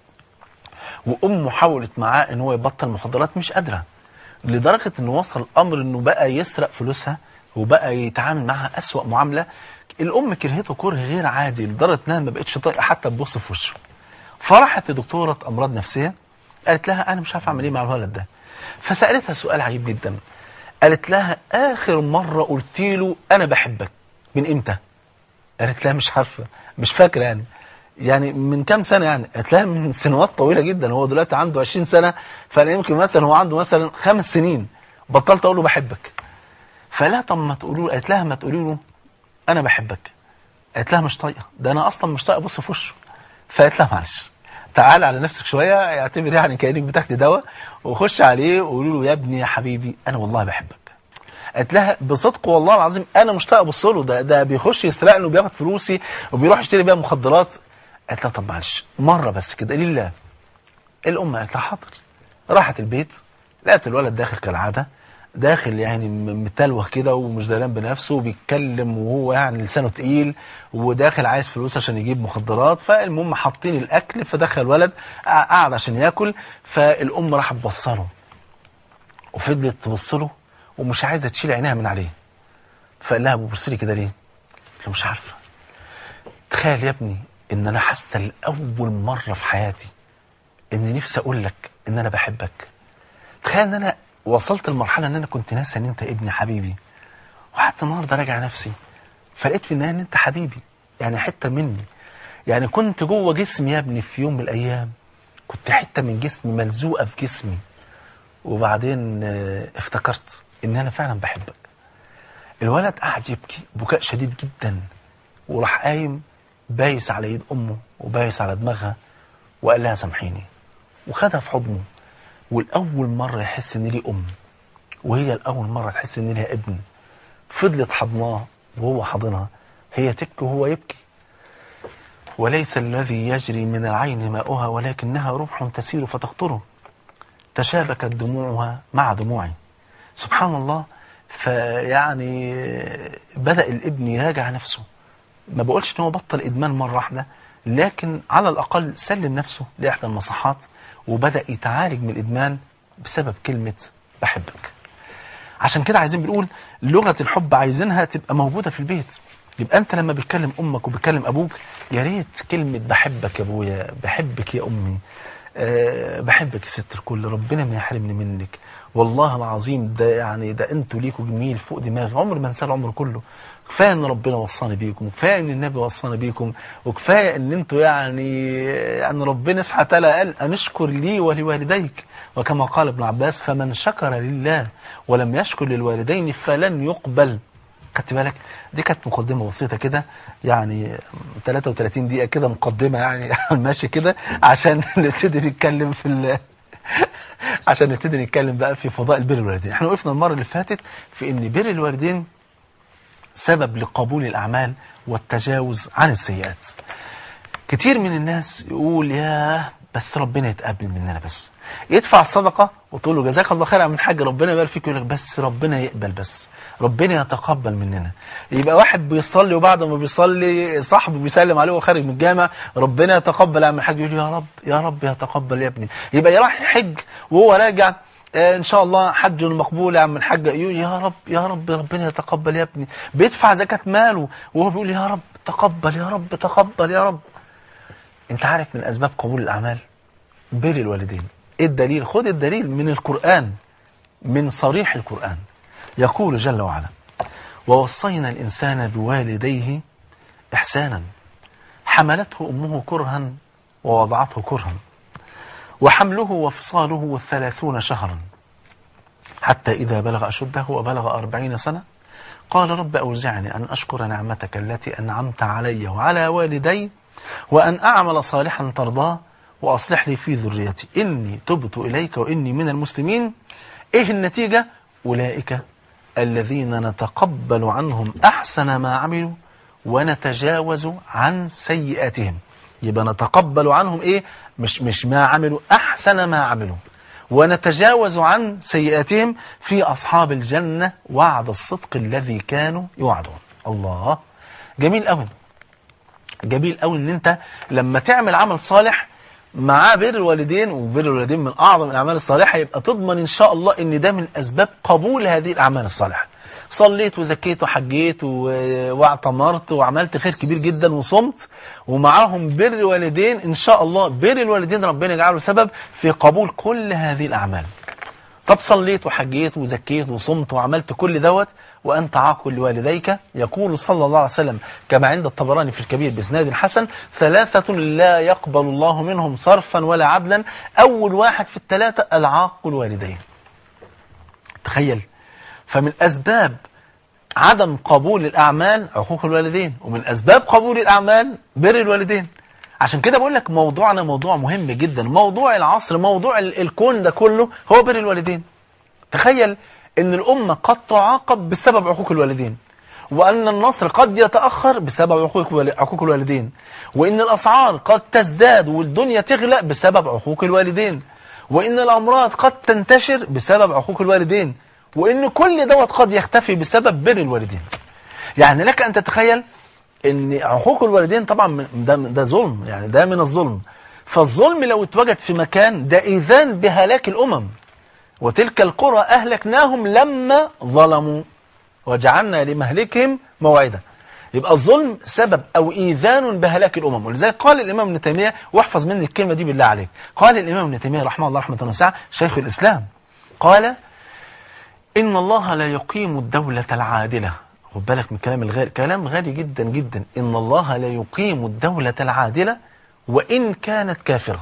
S1: وامه حاولت معاه ان هو يبطل مخدرات مش قادره لدرجة انه وصل الامر انه بقى يسرق فلوسها وبقى يتعامل معها اسوأ معاملة الام كرهته كره غير عادي لدرجة انها ما بقتش طايقة حتى تبص في وشه فراحت لدكتورة امراض نفسية قالت لها انا مش عارف اعمل ايه مع الولد ده فسألتها سؤال عجيب جدا قالت لها اخر مرة قلت له انا بحبك من امتى قالت لها مش عارفة مش فاكرة يعني يعني من كام سنة يعني هتلاقي من سنوات طويلة جدا هو دلوقتي عنده 20 سنة فأنا يمكن مثلا هو عنده مثلا خمس سنين بطلت أقول له بحبك فلا طب ما تقولوا قالت لها ما تقولي له أنا بحبك قالت لها مش طايقة ده أنا أصلا مش طايقة أبص في وشه فقالت لها معلش تعال على نفسك شوية اعتبر يعني كأنك بتاخدي دواء وخش عليه وقولوا له يا ابني يا حبيبي أنا والله بحبك قالت لها بصدق والله العظيم انا مش طايق ابص له ده ده بيخش يسرقني وبياخد فلوسي وبيروح يشتري بيها مخدرات قالت لها طب معلش مرة بس كده لله الأم قالت لها حاضر راحت البيت لقت الولد داخل كالعادة داخل يعني متلوه كده ومش داران بنفسه وبيتكلم وهو يعني لسانه تقيل وداخل عايز فلوس عشان يجيب مخدرات فالمهم حاطين الأكل فدخل الولد قعد عشان ياكل فالأم راحت بصله وفضلت تبص له ومش عايزة تشيل عينيها من عليه فقال لها ببص لي كده ليه؟ قلت له مش عارفة تخيل يا ابني ان انا حاسه لاول مره في حياتي ان نفسي اقول لك ان انا بحبك تخيل ان انا وصلت لمرحله ان انا كنت ناسي ان انت ابني حبيبي وحتى النهارده راجع نفسي فلقيت في النهايه ان انت حبيبي يعني حته مني يعني كنت جوه جسمي يا ابني في يوم من الايام كنت حته من جسمي ملزوقه في جسمي وبعدين آه، افتكرت ان انا فعلا بحبك الولد قعد يبكي بكاء شديد جدا وراح قايم بايس على ايد امه وبايس على دماغها وقال لها سامحيني وخدها في حضنه والاول مره يحس ان ليه ام وهي الاول مره تحس ان ليها ابن فضلت حضناه وهو حاضنها هي تبكي وهو يبكي وليس الذي يجري من العين ماؤها ولكنها روح تسير فتقطره تشابكت دموعها مع دموعي سبحان الله فيعني بدأ الابن يراجع نفسه ما بقولش ان هو بطل ادمان مرة واحدة لكن على الاقل سلم نفسه لاحدى المصحات وبدأ يتعالج من الادمان بسبب كلمة بحبك عشان كده عايزين بنقول لغة الحب عايزينها تبقى موجودة في البيت يبقى انت لما بتكلم امك وبتكلم ابوك يا ريت كلمة بحبك يا ابويا بحبك يا امي أه بحبك يا ست الكل ربنا ما يحرمني منك والله العظيم ده يعني ده انتوا ليكوا جميل فوق دماغي عمر ما انساه العمر كله كفايه ان ربنا وصاني بيكم كفايه ان النبي وصاني بيكم وكفايه ان انتوا يعني يعني ربنا سبحانه وتعالى قال ان اشكر لي ولوالديك وكما قال ابن عباس فمن شكر لله ولم يشكر للوالدين فلن يقبل خدت بالك دي كانت مقدمه بسيطه كده يعني 33 دقيقه كده مقدمه يعني ماشي كده عشان نبتدي نتكلم في ال عشان نبتدي نتكلم بقى في فضائل بر الوالدين احنا وقفنا المره اللي فاتت في ان بر الوالدين سبب لقبول الاعمال والتجاوز عن السيئات كتير من الناس يقول يا بس ربنا يتقبل مننا بس يدفع الصدقه وتقول له جزاك الله خير يا من حاج ربنا يبارك فيك يقول لك بس ربنا يقبل بس ربنا يتقبل مننا يبقى واحد بيصلي وبعد ما بيصلي صاحبه بيسلم عليه وخارج من الجامع ربنا يتقبل يا عم الحاج يقول يا رب يا رب يتقبل يا ابني يبقى راح يحج وهو راجع آه ان شاء الله حج مقبول يا عم الحاج يقول يا رب يا رب ربنا يتقبل يا ابني بيدفع زكاة ماله وهو بيقول يا رب تقبل يا رب تقبل يا رب انت عارف من اسباب قبول الاعمال بر الوالدين ايه الدليل خد الدليل من القرآن من صريح القرآن يقول جل وعلا ووصينا الإنسان بوالديه إحسانا حملته أمه كرها ووضعته كرها وحمله وفصاله ثلاثون شهرا حتى إذا بلغ أشده وبلغ أربعين سنة قال رب أوزعني أن أشكر نعمتك التي أنعمت علي وعلى والدي وأن أعمل صالحا ترضاه وأصلح لي في ذريتي إني تبت إليك وإني من المسلمين إيه النتيجة أولئك الذين نتقبل عنهم أحسن ما عملوا ونتجاوز عن سيئاتهم يبقى نتقبل عنهم إيه مش, مش ما عملوا أحسن ما عملوا ونتجاوز عن سيئاتهم في أصحاب الجنة وعد الصدق الذي كانوا يوعدون الله جميل قوي جميل قوي ان انت لما تعمل عمل صالح معاه بر الوالدين وبر الوالدين من أعظم الأعمال الصالحة يبقى تضمن إن شاء الله إن ده من أسباب قبول هذه الأعمال الصالحة صليت وزكيت وحجيت واعتمرت وعملت خير كبير جدا وصمت ومعاهم بر الوالدين إن شاء الله بر الوالدين ربنا يجعله سبب في قبول كل هذه الأعمال طب صليت وحجيت وزكيت وصمت وعملت كل دوت وأنت عاقل لوالديك يقول صلى الله عليه وسلم كما عند الطبراني في الكبير بإسناد حسن ثلاثة لا يقبل الله منهم صرفا ولا عدلا أول واحد في الثلاثة العاق الوالدين تخيل فمن أسباب عدم قبول الأعمال عقوق الوالدين ومن أسباب قبول الأعمال بر الوالدين عشان كده بقول لك موضوعنا موضوع مهم جدا موضوع العصر موضوع الكون ده كله هو بر الوالدين تخيل ان الأمة قد تعاقب بسبب عقوق الوالدين وأن النصر قد يتأخر بسبب عقوق الوالدين وإن الأسعار قد تزداد والدنيا تغلى بسبب عقوق الوالدين وإن الأمراض قد تنتشر بسبب عقوق الوالدين وإن كل دوت قد يختفي بسبب بر الوالدين يعني لك أن تتخيل ان عقوق الوالدين طبعا ده, ده ظلم يعني ده من الظلم فالظلم لو اتوجد في مكان ده إيذان بهلاك الأمم وتلك القرى أهلكناهم لما ظلموا وجعلنا لمهلكهم موعدا يبقى الظلم سبب أو إيذان بهلاك الأمم ولذلك قال الإمام ابن تيمية واحفظ مني الكلمة دي بالله عليك قال الإمام ابن تيمية رحمه الله رحمة واسعة شيخ الإسلام قال إن الله لا يقيم الدولة العادلة خد بالك من الكلام الغالي كلام غالي جدا جدا إن الله لا يقيم الدولة العادلة وإن كانت كافرة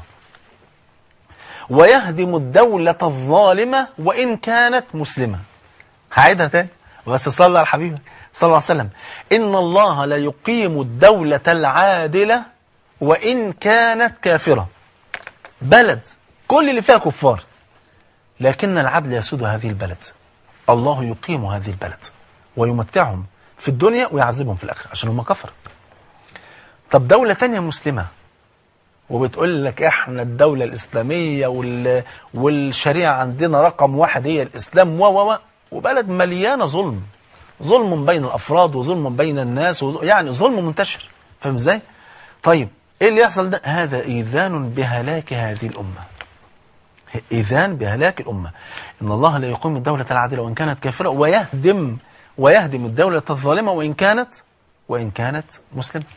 S1: ويهدم الدولة الظالمة وإن كانت مسلمة هعيدها تاني بس صلى على حبيبه صلى الله عليه وسلم إن الله لا يقيم الدولة العادلة وإن كانت كافرة بلد كل اللي فيها كفار لكن العدل يسود هذه البلد الله يقيم هذه البلد ويمتعهم في الدنيا ويعذبهم في الآخرة عشان هم كفر طب دولة تانية مسلمة وبتقول لك احنا الدولة الإسلامية وال... والشريعة عندنا رقم واحد هي الإسلام و و و وبلد مليانة ظلم ظلم بين الأفراد وظلم بين الناس وظ... يعني ظلم منتشر فاهم ازاي؟ طيب ايه اللي يحصل ده؟ هذا إيذان بهلاك هذه الأمة إيذان بهلاك الأمة إن الله لا يقيم الدولة العادلة وإن كانت كافرة ويهدم ويهدم الدولة الظالمة وإن كانت وإن كانت مسلمة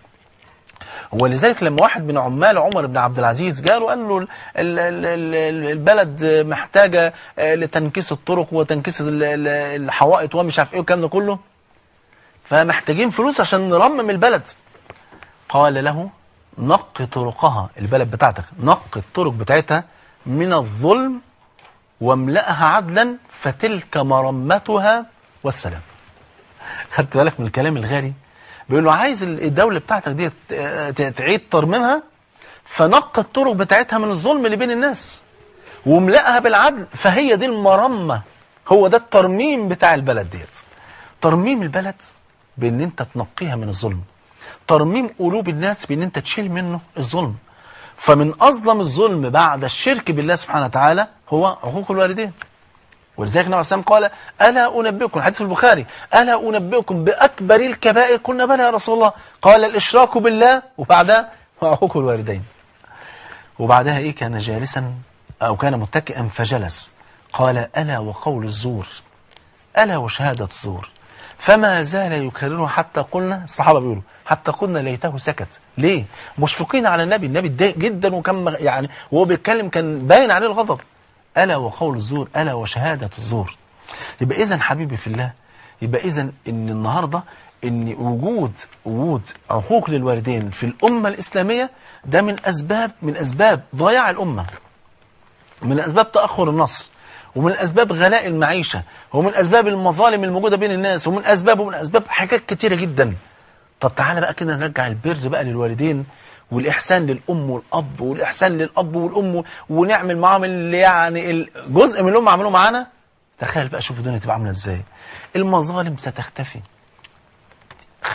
S1: ولذلك لما واحد من عمال عمر بن عبد العزيز قالوا قال له ال- ال- ال- البلد محتاجة لتنكيس الطرق وتنكيس ال- ال- الحوائط ومش عارف ايه والكلام ده كله فمحتاجين فلوس عشان نرمم البلد قال له نق طرقها البلد بتاعتك نق الطرق بتاعتها من الظلم واملأها عدلا فتلك مرمتها والسلام خدت بالك من الكلام الغالي بيقول له عايز الدولة بتاعتك دي ت- تعيد ترميمها فنق الطرق بتاعتها من الظلم اللي بين الناس واملأها بالعدل فهي دي المرمة هو ده الترميم بتاع البلد ديت ترميم البلد بان انت تنقيها من الظلم ترميم قلوب الناس بان انت تشيل منه الظلم فمن اظلم الظلم بعد الشرك بالله سبحانه وتعالى هو عقوق الوالدين ولذلك النبي عليه قال ألا أنبئكم حديث في البخاري ألا أنبئكم بأكبر الكبائر قلنا بلى يا رسول الله قال الإشراك بالله وبعدها وعقوق الوالدين وبعدها إيه كان جالسا أو كان متكئا فجلس قال ألا وقول الزور ألا وشهادة الزور فما زال يكررها حتى قلنا الصحابة بيقولوا حتى قلنا ليته سكت ليه مشفقين على النبي النبي اتضايق جدا وكان مغ- يعني وهو بيتكلم كان باين عليه الغضب ألا وقول الزور ألا وشهادة الزور يبقى إذا حبيبي في الله يبقى إذا إن النهاردة إن وجود وجود عقوق للوالدين في الأمة الإسلامية ده من أسباب من أسباب ضياع الأمة من أسباب تأخر النصر ومن أسباب غلاء المعيشة ومن أسباب المظالم الموجودة بين الناس ومن أسباب ومن أسباب حاجات كتيرة جدا طب تعالى بقى كده نرجع البر بقى للوالدين والإحسان للأم والأب والإحسان للأب والأم ونعمل معاهم اللي يعني الجزء من اللي هم عملوه معانا تخيل بقى شوف الدنيا تبقى عاملة إزاي المظالم ستختفي 50%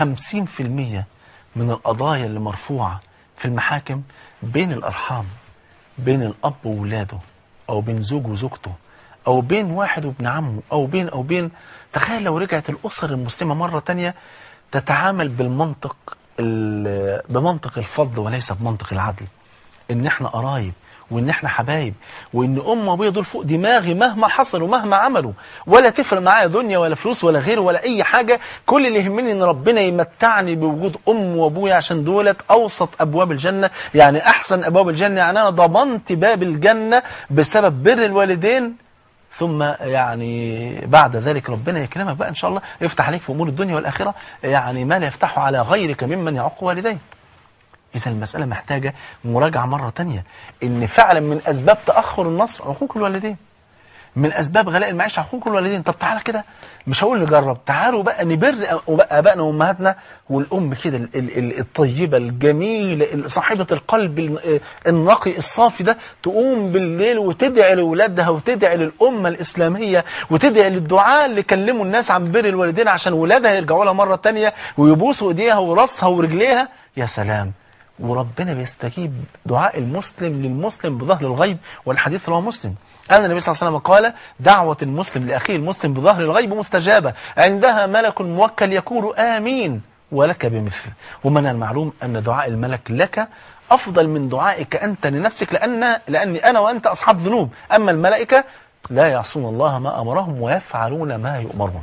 S1: من القضايا اللي مرفوعة في المحاكم بين الأرحام بين الأب وولاده أو بين زوج وزوجته أو بين واحد وابن عمه أو بين أو بين تخيل لو رجعت الأسر المسلمة مرة تانية تتعامل بالمنطق ال- بمنطق الفضل وليس بمنطق العدل ان احنا قرايب وان احنا حبايب وان ام وابويا دول فوق دماغي مهما حصل ومهما عملوا ولا تفرق معايا دنيا ولا فلوس ولا غيره ولا اي حاجه كل اللي يهمني ان ربنا يمتعني بوجود ام وابويا عشان دولت اوسط ابواب الجنه يعني احسن ابواب الجنه يعني انا ضمنت باب الجنه بسبب بر الوالدين ثم يعني بعد ذلك ربنا يكرمك بقى ان شاء الله يفتح عليك في امور الدنيا والاخره يعني ما لا يفتحه على غيرك ممن يعق والديه إذا المسألة محتاجة مراجعة مرة تانية إن فعلا من أسباب تأخر النصر عقوق الوالدين من أسباب غلاء المعيشة حقوق الوالدين طب تعالى كده مش هقول نجرب تعالوا بقى نبر آبائنا وأمهاتنا والأم كده ال- ال- ال- الطيبة الجميلة ال- صاحبة القلب ال- النقي الصافي ده تقوم بالليل وتدعي لأولادها وتدعي للأمة الإسلامية وتدعي للدعاء اللي كلموا الناس عن بر الوالدين عشان ولادها يرجعوا لها مرة تانية ويبوسوا إيديها وراسها ورجليها يا سلام وربنا بيستجيب دعاء المسلم للمسلم بظهر الغيب والحديث رواه مسلم أن النبي صلى الله عليه وسلم قال دعوة المسلم لأخيه المسلم بظهر الغيب مستجابة عندها ملك موكل يقول آمين ولك بمثل ومن المعلوم أن دعاء الملك لك أفضل من دعائك أنت لنفسك لأن لأني أنا وأنت أصحاب ذنوب أما الملائكة لا يعصون الله ما أمرهم ويفعلون ما يؤمرون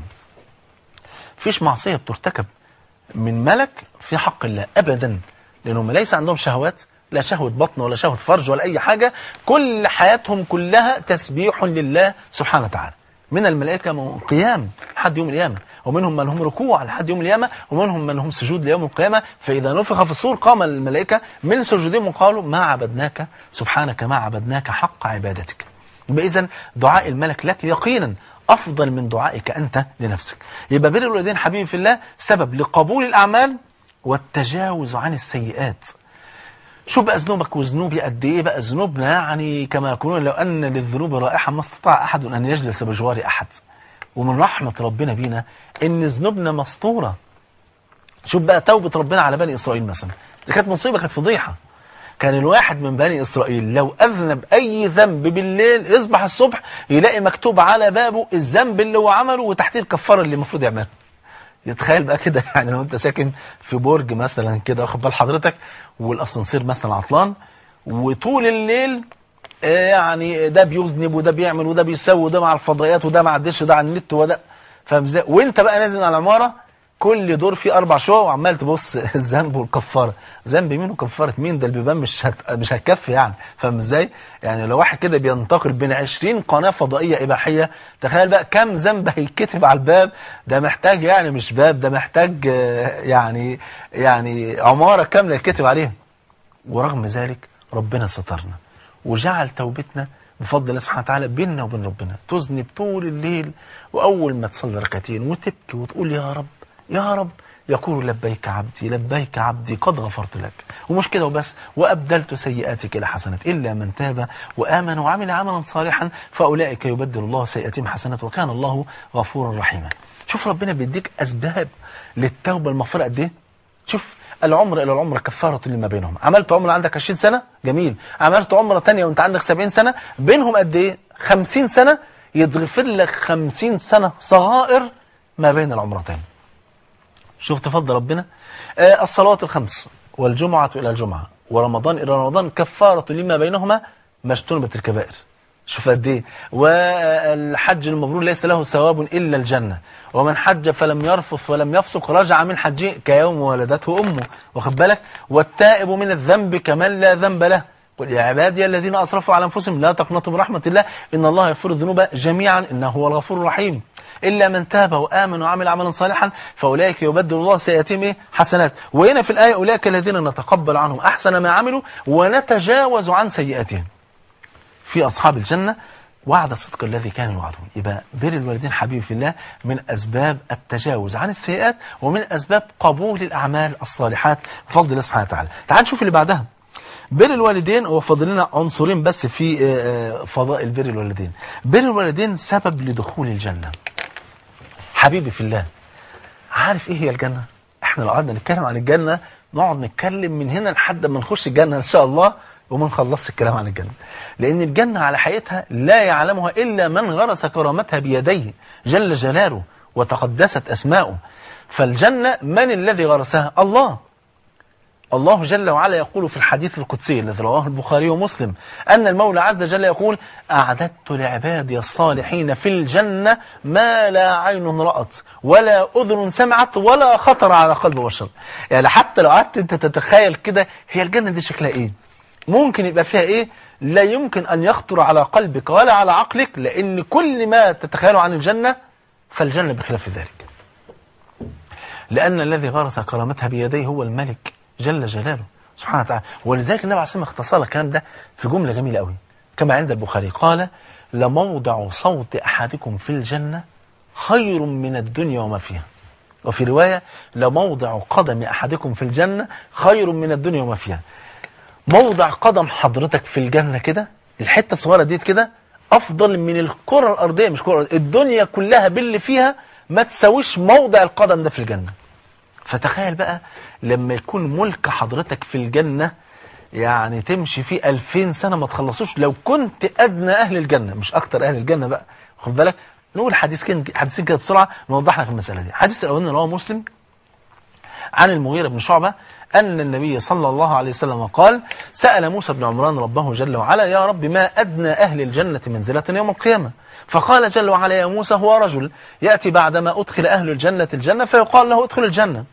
S1: فيش معصية بترتكب من ملك في حق الله أبدا لأنهم ليس عندهم شهوات لا شهوة بطن ولا شهوة فرج ولا أي حاجة كل حياتهم كلها تسبيح لله سبحانه وتعالى من الملائكة من قيام لحد يوم القيامة ومنهم من هم ركوع لحد يوم القيامة ومنهم من هم سجود ليوم القيامة فإذا نفخ في الصور قام الملائكة من سجودهم وقالوا ما عبدناك سبحانك ما عبدناك حق عبادتك يبقى إذا دعاء الملك لك يقينا أفضل من دعائك أنت لنفسك يبقى بر الوالدين حبيبي في الله سبب لقبول الأعمال والتجاوز عن السيئات شوف بقى ذنوبك وذنوبي قد ايه بقى ذنوبنا يعني كما يقولون لو ان للذنوب رائحه ما استطاع احد ان يجلس بجوار احد ومن رحمه ربنا بينا ان ذنوبنا مسطوره شوف بقى توبه ربنا على بني اسرائيل مثلا دي كانت مصيبه كانت فضيحه كان الواحد من بني إسرائيل لو أذنب أي ذنب بالليل يصبح الصبح يلاقي مكتوب على بابه الذنب اللي هو عمله وتحتيه الكفارة اللي المفروض يعملها يتخيل بقى كده يعني لو انت ساكن في برج مثلا كده واخد بال حضرتك والاسانسير مثلا عطلان وطول الليل آه، يعني ده بيذنب وده بيعمل وده بيسوي وده مع الفضائيات وده مع الدش وده على النت وده فاهم ازاي وانت بقى نازل من على العماره كل دور فيه اربع شقق وعمال تبص الذنب والكفاره ذنب مين وكفاره مين ده البيبان مش هت... مش هتكفي يعني فاهم ازاي يعني لو واحد كده بينتقل بين 20 قناه فضائيه اباحيه تخيل بقى كم ذنب هيتكتب على الباب ده محتاج يعني مش باب ده محتاج آه، يعني يعني عماره كامله يتكتب عليها ورغم ذلك ربنا سترنا وجعل توبتنا بفضل الله سبحانه وتعالى بيننا وبين ربنا تذنب طول الليل وأول ما تصلي ركعتين وتبكي وتقول يا رب يا رب يقول لبيك عبدي لبيك عبدي قد غفرت لك ومش كده وبس وأبدلت سيئاتك إلى حسنات إلا من تاب وآمن وعمل عملا صالحا فأولئك يبدل الله سيئاتهم حسنات وكان الله غفورا رحيما شوف ربنا بيديك أسباب للتوبة المغفرة قد إيه شوف العمر إلى العمر كفارة لما بينهم عملت عمرة عندك 20 سنة جميل عملت عمرة تانية وانت عندك 70 سنة بينهم قد إيه 50 سنة يتغفر لك 50 سنة صغائر ما بين العمرتين شوف تفضل ربنا آه الصلوات الخمس والجمعة إلى الجمعة ورمضان إلى رمضان كفارة لما بينهما ما اجتنبت الكبائر شوف قد ايه والحج المبرور ليس له ثواب الا الجنه ومن حج فلم يرفث ولم يفسق رجع من حجه كيوم ولدته امه واخد بالك والتائب من الذنب كمن لا ذنب له قل يا عبادي الذين اسرفوا على انفسهم لا تقنطوا من رحمه الله ان الله يغفر الذنوب جميعا انه هو الغفور الرحيم إلا من تاب وآمن وعمل عملا صالحا فأولئك يبدل الله سيئاتهم إيه؟ حسنات وهنا في الآية أولئك الذين نتقبل عنهم أحسن ما عملوا ونتجاوز عن سيئاتهم في أصحاب الجنة وعد الصدق الذي كانوا يوعدون يبقى بر الوالدين حبيبي في الله من أسباب التجاوز عن السيئات ومن أسباب قبول الأعمال الصالحات بفضل الله سبحانه وتعالى تعال نشوف اللي بعدها بر الوالدين هو فاضل لنا عنصرين بس في آه، آه، فضائل بر الوالدين بر الوالدين سبب لدخول الجنة حبيبي في الله عارف ايه هي الجنة احنا لو قعدنا نتكلم عن الجنة نقعد نتكلم من هنا لحد ما نخش الجنة ان شاء الله وما نخلصش الكلام عن الجنة لان الجنة على حقيقتها لا يعلمها الا من غرس كرامتها بيديه جل جلاله وتقدست اسماؤه فالجنة من الذي غرسها الله الله جل وعلا يقول في الحديث القدسي الذي رواه البخاري ومسلم أن المولى عز وجل يقول أعددت لعبادي الصالحين في الجنة ما لا عين رأت ولا أذن سمعت ولا خطر على قلب بشر يعني حتى لو قعدت أنت تتخيل كده هي الجنة دي شكلها إيه ممكن يبقى فيها إيه لا يمكن أن يخطر على قلبك ولا على عقلك لأن كل ما تتخيله عن الجنة فالجنة بخلاف ذلك لأن الذي غرس كرامتها بيديه هو الملك جل جلاله سبحانه وتعالى ولذلك النبي عليه الصلاة والسلام اختصر الكلام ده في جملة جميلة قوي كما عند البخاري قال لموضع صوت أحدكم في الجنة خير من الدنيا وما فيها وفي رواية لموضع قدم أحدكم في الجنة خير من الدنيا وما فيها موضع قدم حضرتك في الجنة كده الحتة الصغيرة ديت كده أفضل من الكرة الأرضية مش كرة الأرضية الدنيا كلها باللي فيها ما تساويش موضع القدم ده في الجنة فتخيل بقى لما يكون ملك حضرتك في الجنة يعني تمشي فيه ألفين سنة ما تخلصوش لو كنت أدنى أهل الجنة مش أكتر أهل الجنة بقى خد بالك نقول حديث كده حديثين كده بسرعة نوضح لك المسألة دي حديث الأولاني رواه مسلم عن المغيرة بن شعبة أن النبي صلى الله عليه وسلم قال سأل موسى بن عمران ربه جل وعلا يا رب ما أدنى أهل الجنة منزلة يوم القيامة فقال جل وعلا يا موسى هو رجل يأتي بعدما أدخل أهل الجنة الجنة فيقال له ادخل الجنة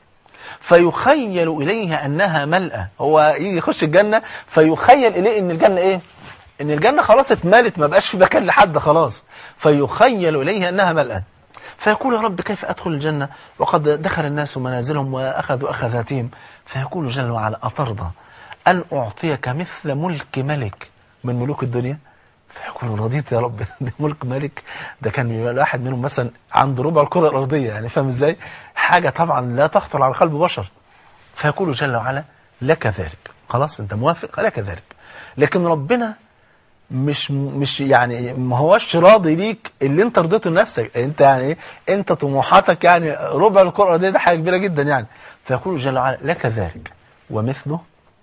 S1: فيخيل إليه أنها ملأة هو يجي يخش الجنة فيخيل إليه أن الجنة إيه ان الجنة خلاص اتملت ما بقاش في مكان لحد خلاص فيخيل اليه انها ملأة فيقول يا رب كيف ادخل الجنة وقد دخل الناس منازلهم واخذوا اخذاتهم فيقول جل وعلا اترضى ان اعطيك مثل ملك ملك من ملوك الدنيا فيقول رضيت يا رب ده ملك ملك ده كان يبقى الواحد منهم مثلا عنده ربع الكرة الأرضية يعني فاهم ازاي حاجة طبعا لا تخطر على قلب بشر فيقول جل وعلا لك ذلك خلاص انت موافق لك ذلك لكن ربنا مش مش يعني ما هوش راضي ليك اللي انت رضيته لنفسك انت يعني ايه انت طموحاتك يعني ربع الكرة الأرضية ده حاجة كبيرة جدا يعني فيقول جل وعلا لك ذلك ومثله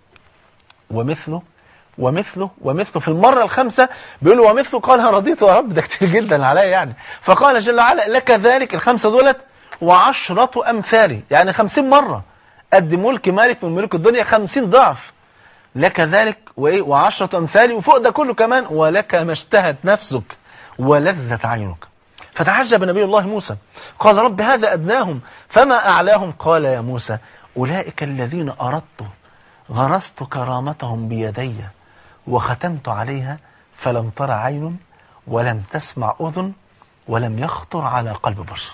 S1: ومثله ومثله ومثله في المرة الخامسة بيقول له ومثله قال رضيت يا رب ده كتير جدا عليا يعني فقال جل وعلا لك ذلك الخمسة دولت وعشرة أمثالي يعني خمسين مرة قد ملك مالك من ملوك الدنيا خمسين ضعف لك ذلك وإيه وعشرة أمثالي وفوق ده كله كمان ولك ما اشتهت نفسك ولذت عينك فتعجب نبي الله موسى قال رب هذا أدناهم فما أعلاهم قال يا موسى أولئك الذين أردت غرست كرامتهم بيدي وختمت عليها فلم تر عين ولم تسمع أذن ولم يخطر على قلب بشر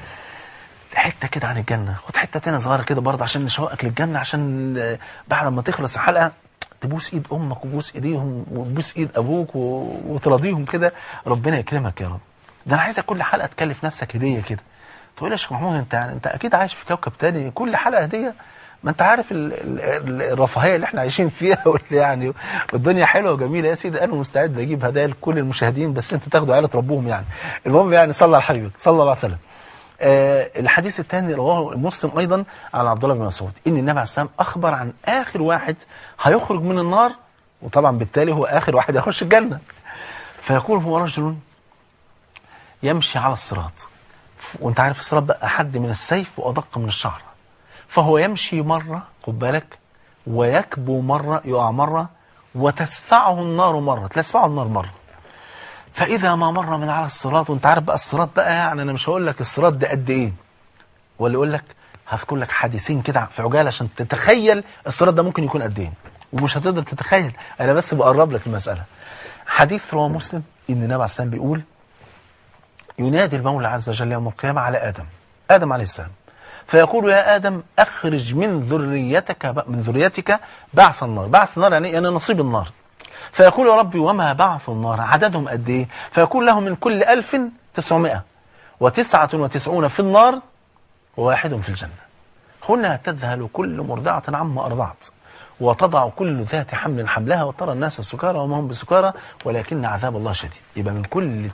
S1: حتة كده عن الجنة خد حتة تانية صغيرة كده برضه عشان نشوقك للجنة عشان بعد ما تخلص الحلقة تبوس ايد امك وبوس ايديهم وتبوس ايد ابوك وتراضيهم كده ربنا يكرمك يا رب ده انا عايزك كل حلقة تكلف نفسك هدية كده تقول يا شيخ محمود انت يعني انت اكيد عايش في كوكب تاني كل حلقة هدية ما انت عارف ال ال الرفاهيه اللي احنا عايشين فيها واللي يعني والدنيا حلوه وجميله يا سيدي انا مستعد اجيب هدايا لكل المشاهدين بس انتوا تاخدوا عيله ربهم يعني المهم يعني صلى على حبيبك صلى الله عليه وسلم آه الحديث الثاني رواه مسلم ايضا عن عبد الله بن مسعود ان النبي عليه السلام اخبر عن اخر واحد هيخرج من النار وطبعا بالتالي هو اخر واحد يخش الجنه فيقول هو رجل يمشي على الصراط وانت عارف الصراط بقى احد من السيف وادق من الشعر فهو يمشي مرة خد بالك ويكبو مرة يقع مرة وتسفعه النار مرة تسفعه النار مرة فإذا ما مر من على الصراط وانت عارف بقى الصراط بقى يعني أنا مش هقول لك الصراط ده قد إيه ولا يقول لك هذكر لك حديثين كده في عجالة عشان تتخيل الصراط ده ممكن يكون قد إيه ومش هتقدر تتخيل أنا بس بقرب لك المسألة حديث رواه مسلم إن النبي عليه السلام بيقول ينادي المولى عز وجل يوم القيامة على آدم آدم عليه السلام فيقول يا آدم أخرج من ذريتك من ذريتك بعث النار بعث النار يعني يعني نصيب النار فيقول يا ربي وما بعث النار عددهم قد ايه فيقول له من كل ألف تسعمائة وتسعة وتسعون في النار وواحد في الجنة هنا تذهل كل مرضعة عما أرضعت وتضع كل ذات حمل حملها وترى الناس سكارى وما هم بسكارى ولكن عذاب الله شديد يبقى من كل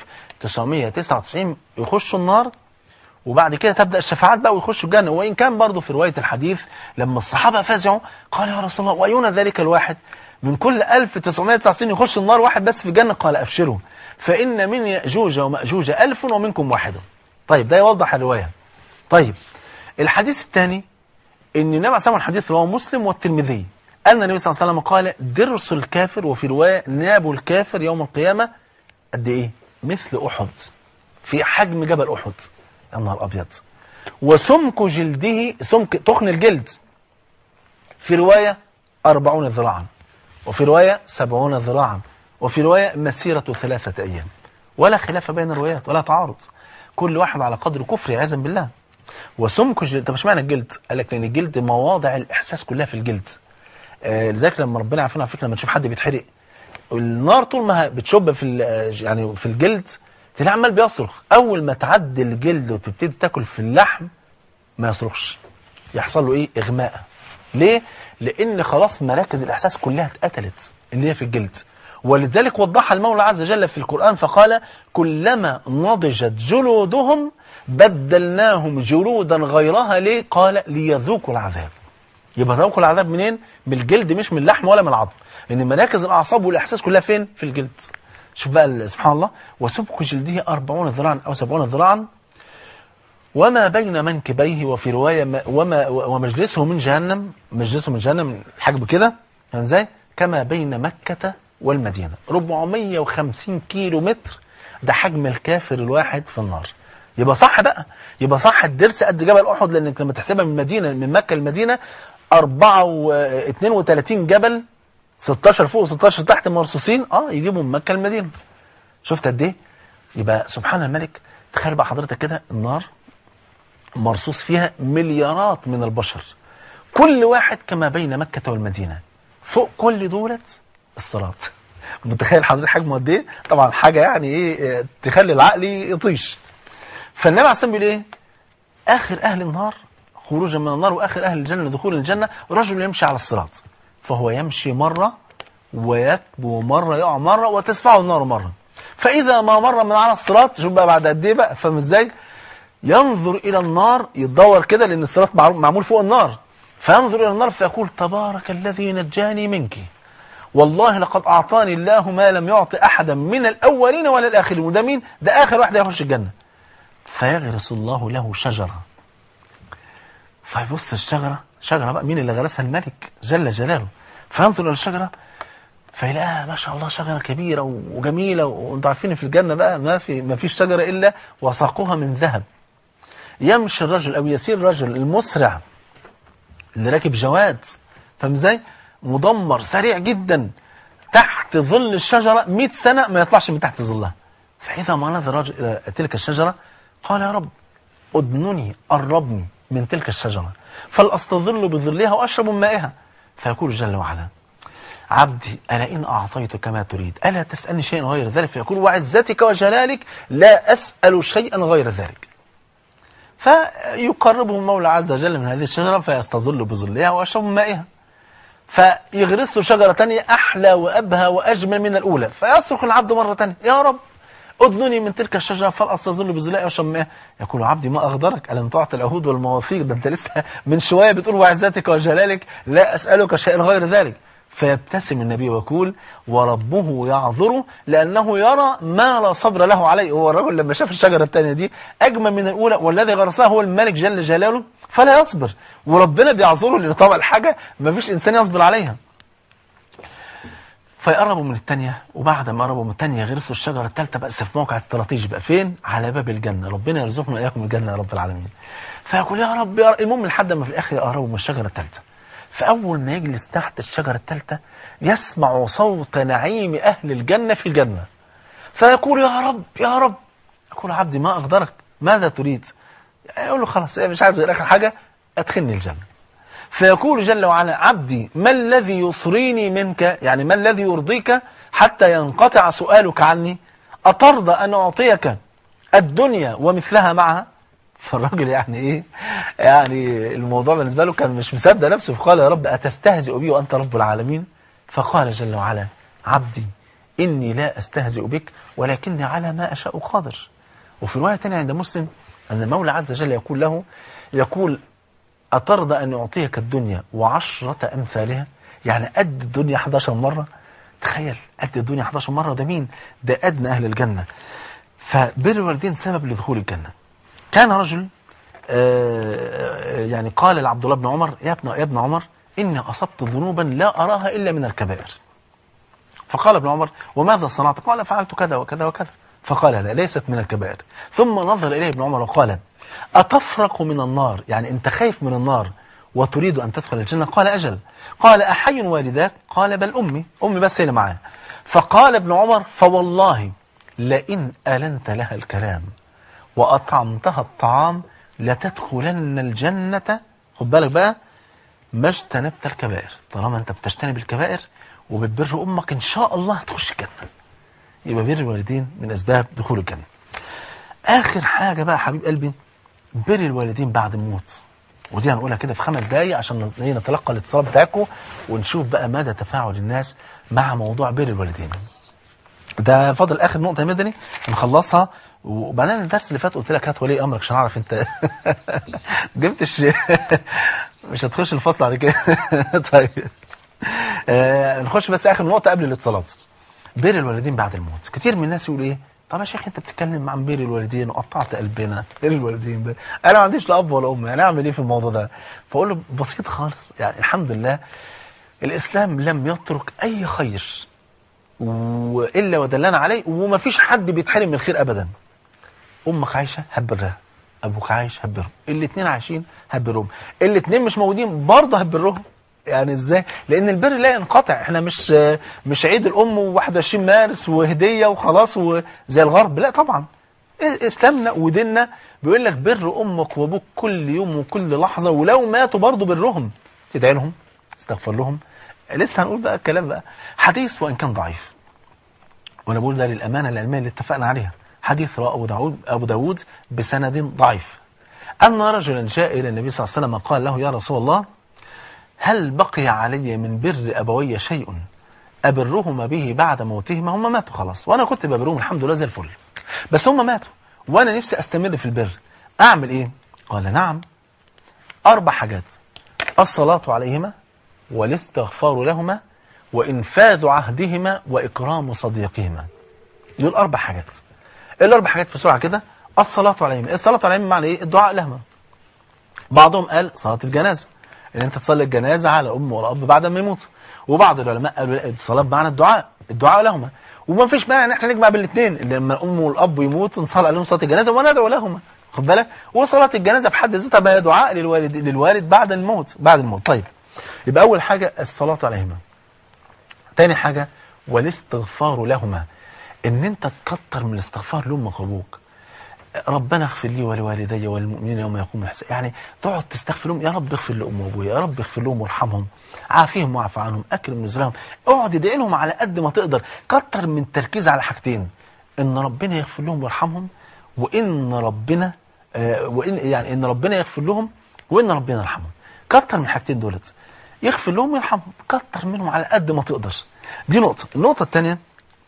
S1: 1999 يخشوا النار وبعد كده تبدأ الشفاعات بقى ويخشوا الجنة وإن كان برضه في رواية الحديث لما الصحابة فزعوا قال يا رسول الله وأيون ذلك الواحد من كل 1999 يخش النار واحد بس في الجنة قال أبشروا فإن من يأجوج ومأجوج ألف ومنكم واحد طيب ده يوضح الرواية طيب الحديث الثاني ان النبي عليه الصلاه الحديث رواه مسلم والترمذي ان النبي صلى الله عليه وسلم قال درس الكافر وفي روايه ناب الكافر يوم القيامه قد ايه مثل احد في حجم جبل احد يا نهار ابيض وسمك جلده سمك تخن الجلد في روايه أربعون ذراعا وفي روايه سبعون ذراعا وفي روايه مسيره ثلاثه ايام ولا خلاف بين الروايات ولا تعارض كل واحد على قدر كفر عياذا بالله وسمك الجلد طب اشمعنى الجلد قال لك لان الجلد مواضع الاحساس كلها في الجلد آه لذلك لما ربنا يعافينا على فكره لما تشوف حد بيتحرق النار طول ما بتشب في يعني في الجلد تلاقي عمال بيصرخ اول ما تعدي الجلد وتبتدي تاكل في اللحم ما يصرخش يحصل له ايه اغماء ليه لان خلاص مراكز الاحساس كلها اتقتلت اللي هي في الجلد ولذلك وضحها المولى عز وجل في القرآن فقال كلما نضجت جلودهم بدلناهم جلودا غيرها ليه قال ليذوقوا العذاب يبقى ذوقوا العذاب منين من الجلد مش من اللحم ولا من العظم لان مراكز الاعصاب والاحساس كلها فين في الجلد شوف بقى سبحان الله وسبك جلده أربعون ذراعا أو سبعون ذراعا وما بين منكبيه وفي رواية وما ومجلسه من جهنم مجلسه من جهنم حجم كده فاهم ازاي كما بين مكة والمدينة 450 كيلو متر ده حجم الكافر الواحد في النار يبقى صح بقى يبقى صح الدرس قد جبل احد لانك لما تحسبها من المدينه من مكه المدينه 4 و 32 جبل 16 فوق و16 تحت مرصوصين اه يجيبوا من مكه المدينه شفت قد ايه يبقى سبحان الملك تخيل بقى حضرتك كده النار مرصوص فيها مليارات من البشر كل واحد كما بين مكة والمدينة فوق كل دولت الصراط متخيل حضرتك حجمه قد ايه طبعا حاجة يعني ايه اه، تخلي العقل يطيش فالنبي عليه الصلاة والسلام بيقول ايه اخر اهل النار خروجا من النار واخر اهل الجنة دخول الجنة رجل يمشي على الصراط فهو يمشي مرة ويكبو مرة يقع مرة وتسفعه النار مرة فإذا ما مر من على الصراط شوف بقى بعد قد ايه بقى فاهم ازاي ينظر إلى النار يتدور كده لأن الصراط معروف- معمول فوق النار فينظر إلى النار فيقول تبارك الذي نجاني منك والله لقد أعطاني الله ما لم يعط أحدا من الأولين ولا الآخرين وده مين؟ ده آخر واحد يخش الجنة فيغرس الله له شجرة فيبص الشجرة شجرة بقى مين اللي غرسها الملك جل جلاله فينظر إلى الشجرة فيلاقيها ما شاء الله شجرة كبيرة وجميلة وانتوا عارفين في الجنة بقى ما في ما فيش شجرة إلا وساقها من ذهب يمشي الرجل أو يسير الرجل المسرع اللي راكب جواد فاهم ازاي؟ مدمر سريع جدا تحت ظل الشجرة 100 سنة ما يطلعش من تحت ظلها فإذا ما نظر الرجل إلى تلك الشجرة قال يا رب أدنني قربني من تلك الشجرة فلأستظل بظلها وأشرب من مائها فيقول جل وعلا عبدي ألا إن أعطيتك ما تريد ألا تسألني شيئا غير ذلك فيقول وعزتك وجلالك لا أسأل شيئا غير ذلك فيقربه المولى عز وجل من هذه الشجرة فيستظل بظلها ويشرب من مائها فيغرس له شجرة تانية أحلى وأبهى وأجمل من الأولى فيصرخ العبد مرة تانية يا رب أدنني من تلك الشجرة فلأستظل بظلها وأشرب من مائها يقول عبدي ما أغدرك ألم تعطي العهود والمواثيق ده أنت لسه من شوية بتقول وعزتك وجلالك لا أسألك شيئا غير ذلك فيبتسم النبي ويقول وربه يعذره لأنه يرى ما لا صبر له عليه هو الرجل لما شاف الشجرة الثانية دي أجمل من الأولى والذي غرسها هو الملك جل جلاله فلا يصبر وربنا بيعذره لأن طبعا الحاجة ما فيش إنسان يصبر عليها فيقربوا من الثانية وبعد ما قربوا من الثانية يغرسوا الشجرة الثالثة بس في موقع استراتيجي بقى فين؟ على باب الجنة ربنا يرزقنا وإياكم الجنة يا رب العالمين فيقول يا رب يا رب المهم لحد ما في الآخر يقربوا من الشجرة الثالثة فأول ما يجلس تحت الشجرة الثالثة يسمع صوت نعيم أهل الجنة في الجنة فيقول يا رب يا رب يقول عبدي ما أغدرك ماذا تريد يقول له خلاص مش عايز غير آخر حاجة أدخلني الجنة فيقول جل وعلا عبدي ما الذي يصريني منك يعني ما الذي يرضيك حتى ينقطع سؤالك عني أترضى أن أعطيك الدنيا ومثلها معها فالراجل يعني ايه يعني الموضوع بالنسبه له كان مش مصدق نفسه فقال يا رب اتستهزئ بي وانت رب العالمين فقال جل وعلا عبدي اني لا استهزئ بك ولكني على ما اشاء قادر وفي روايه ثانيه عند مسلم ان المولى عز وجل يقول له يقول اترضى ان اعطيك الدنيا وعشرة امثالها يعني قد الدنيا 11 مره تخيل قد الدنيا 11 مره ده مين ده ادنى اهل الجنه فبر الوالدين سبب لدخول الجنه كان رجل آه، يعني قال لعبد الله بن عمر يا ابن يا ابن عمر إني أصبت ذنوبا لا أراها إلا من الكبائر فقال ابن عمر وماذا صنعت قال فعلت كذا وكذا وكذا فقال لا ليست من الكبائر ثم نظر إليه ابن عمر وقال أتفرق من النار يعني أنت خايف من النار وتريد أن تدخل الجنة قال أجل قال أحي والداك قال بل أمي أمي بس هي اللي معايا فقال ابن عمر فوالله لئن ألنت لها الكلام وأطعمتها الطعام لتدخلن الجنة خد بالك بقى ما اجتنبت الكبائر طالما انت بتجتنب الكبائر وبتبر امك ان شاء الله هتخش الجنة يبقى بر الوالدين من اسباب دخول الجنة اخر حاجة بقى حبيب قلبي بر الوالدين بعد الموت ودي هنقولها كده في خمس دقايق عشان نتلقى الاتصال بتاعكم ونشوف بقى مدى تفاعل الناس مع موضوع بر الوالدين ده فاضل اخر نقطه يا مدني نخلصها وبعدين الدرس اللي فات قلت لك هات ولي امرك عشان اعرف انت جبتش مش هتخش الفصل على كده طيب آه نخش بس اخر نقطه قبل الاتصالات بر الوالدين بعد الموت كتير من الناس يقول ايه طب يا شيخ انت بتتكلم عن بر الوالدين وقطعت قلبنا بر الوالدين بر. انا ما عنديش لا اب ولا ام يعني اعمل ايه في الموضوع ده فاقول له بسيط خالص يعني الحمد لله الاسلام لم يترك اي خير والا ودلنا عليه وما فيش حد بيتحرم من الخير ابدا امك عايشه هبرها ابوك عايش هبرهم الاثنين عايشين هبرهم الاثنين مش موجودين برضه هبرهم يعني ازاي لان البر لا ينقطع احنا مش مش عيد الام و21 مارس وهديه وخلاص وزي الغرب لا طبعا اسلامنا وديننا بيقول لك بر امك وابوك كل يوم وكل لحظه ولو ماتوا برضه برهم تدعي لهم استغفر لهم لسه هنقول بقى الكلام بقى حديث وان كان ضعيف وانا بقول ده للامانه العلميه اللي اتفقنا عليها حديث رواه ابو داود ابو داود بسند ضعيف ان رجلا جاء الى النبي صلى الله عليه وسلم قال له يا رسول الله هل بقي علي من بر ابوي شيء ابرهما به بعد موتهما هم ماتوا خلاص وانا كنت ببرهم الحمد لله زي الفل بس هم ماتوا وانا نفسي استمر في البر اعمل ايه قال نعم اربع حاجات الصلاه عليهما والاستغفار لهما وانفاذ عهدهما واكرام صديقهما دول اربع حاجات الاربع حاجات بسرعه كده الصلاه عليهما الصلاه عليهما معنى ايه الدعاء لهما بعضهم قال صلاه الجنازه ان انت تصلي الجنازه على الام والاب بعد ما يموتوا وبعض العلماء قالوا لا الصلاه بمعنى الدعاء الدعاء لهما وما فيش مانع ان احنا نجمع بين الاثنين لما الام والاب يموتوا نصلي عليهم صلاه الجنازه وندعو لهما خد بالك وصلاه الجنازه في حد ذاتها ما هي دعاء للوالد للوالد بعد الموت بعد الموت طيب يبقى اول حاجه الصلاه عليهما تاني حاجه والاستغفار لهما ان انت تكتر من الاستغفار لامك وابوك ربنا اغفر لي ولوالدي وللمؤمنين يوم يقوم الحساب يعني تقعد تستغفر لهم يا رب اغفر لام وابويا يا رب اغفر لهم وارحمهم عافيهم واعف عنهم اكرم نزلهم اقعد ادعي لهم على قد ما تقدر كتر من التركيز على حاجتين ان ربنا يغفر لهم ويرحمهم وان ربنا آه وان يعني ان ربنا يغفر لهم وان ربنا يرحمهم كتر من الحاجتين دولت يغفر لهم ويرحمهم كتر منهم على قد ما تقدر دي نقطه النقطه الثانيه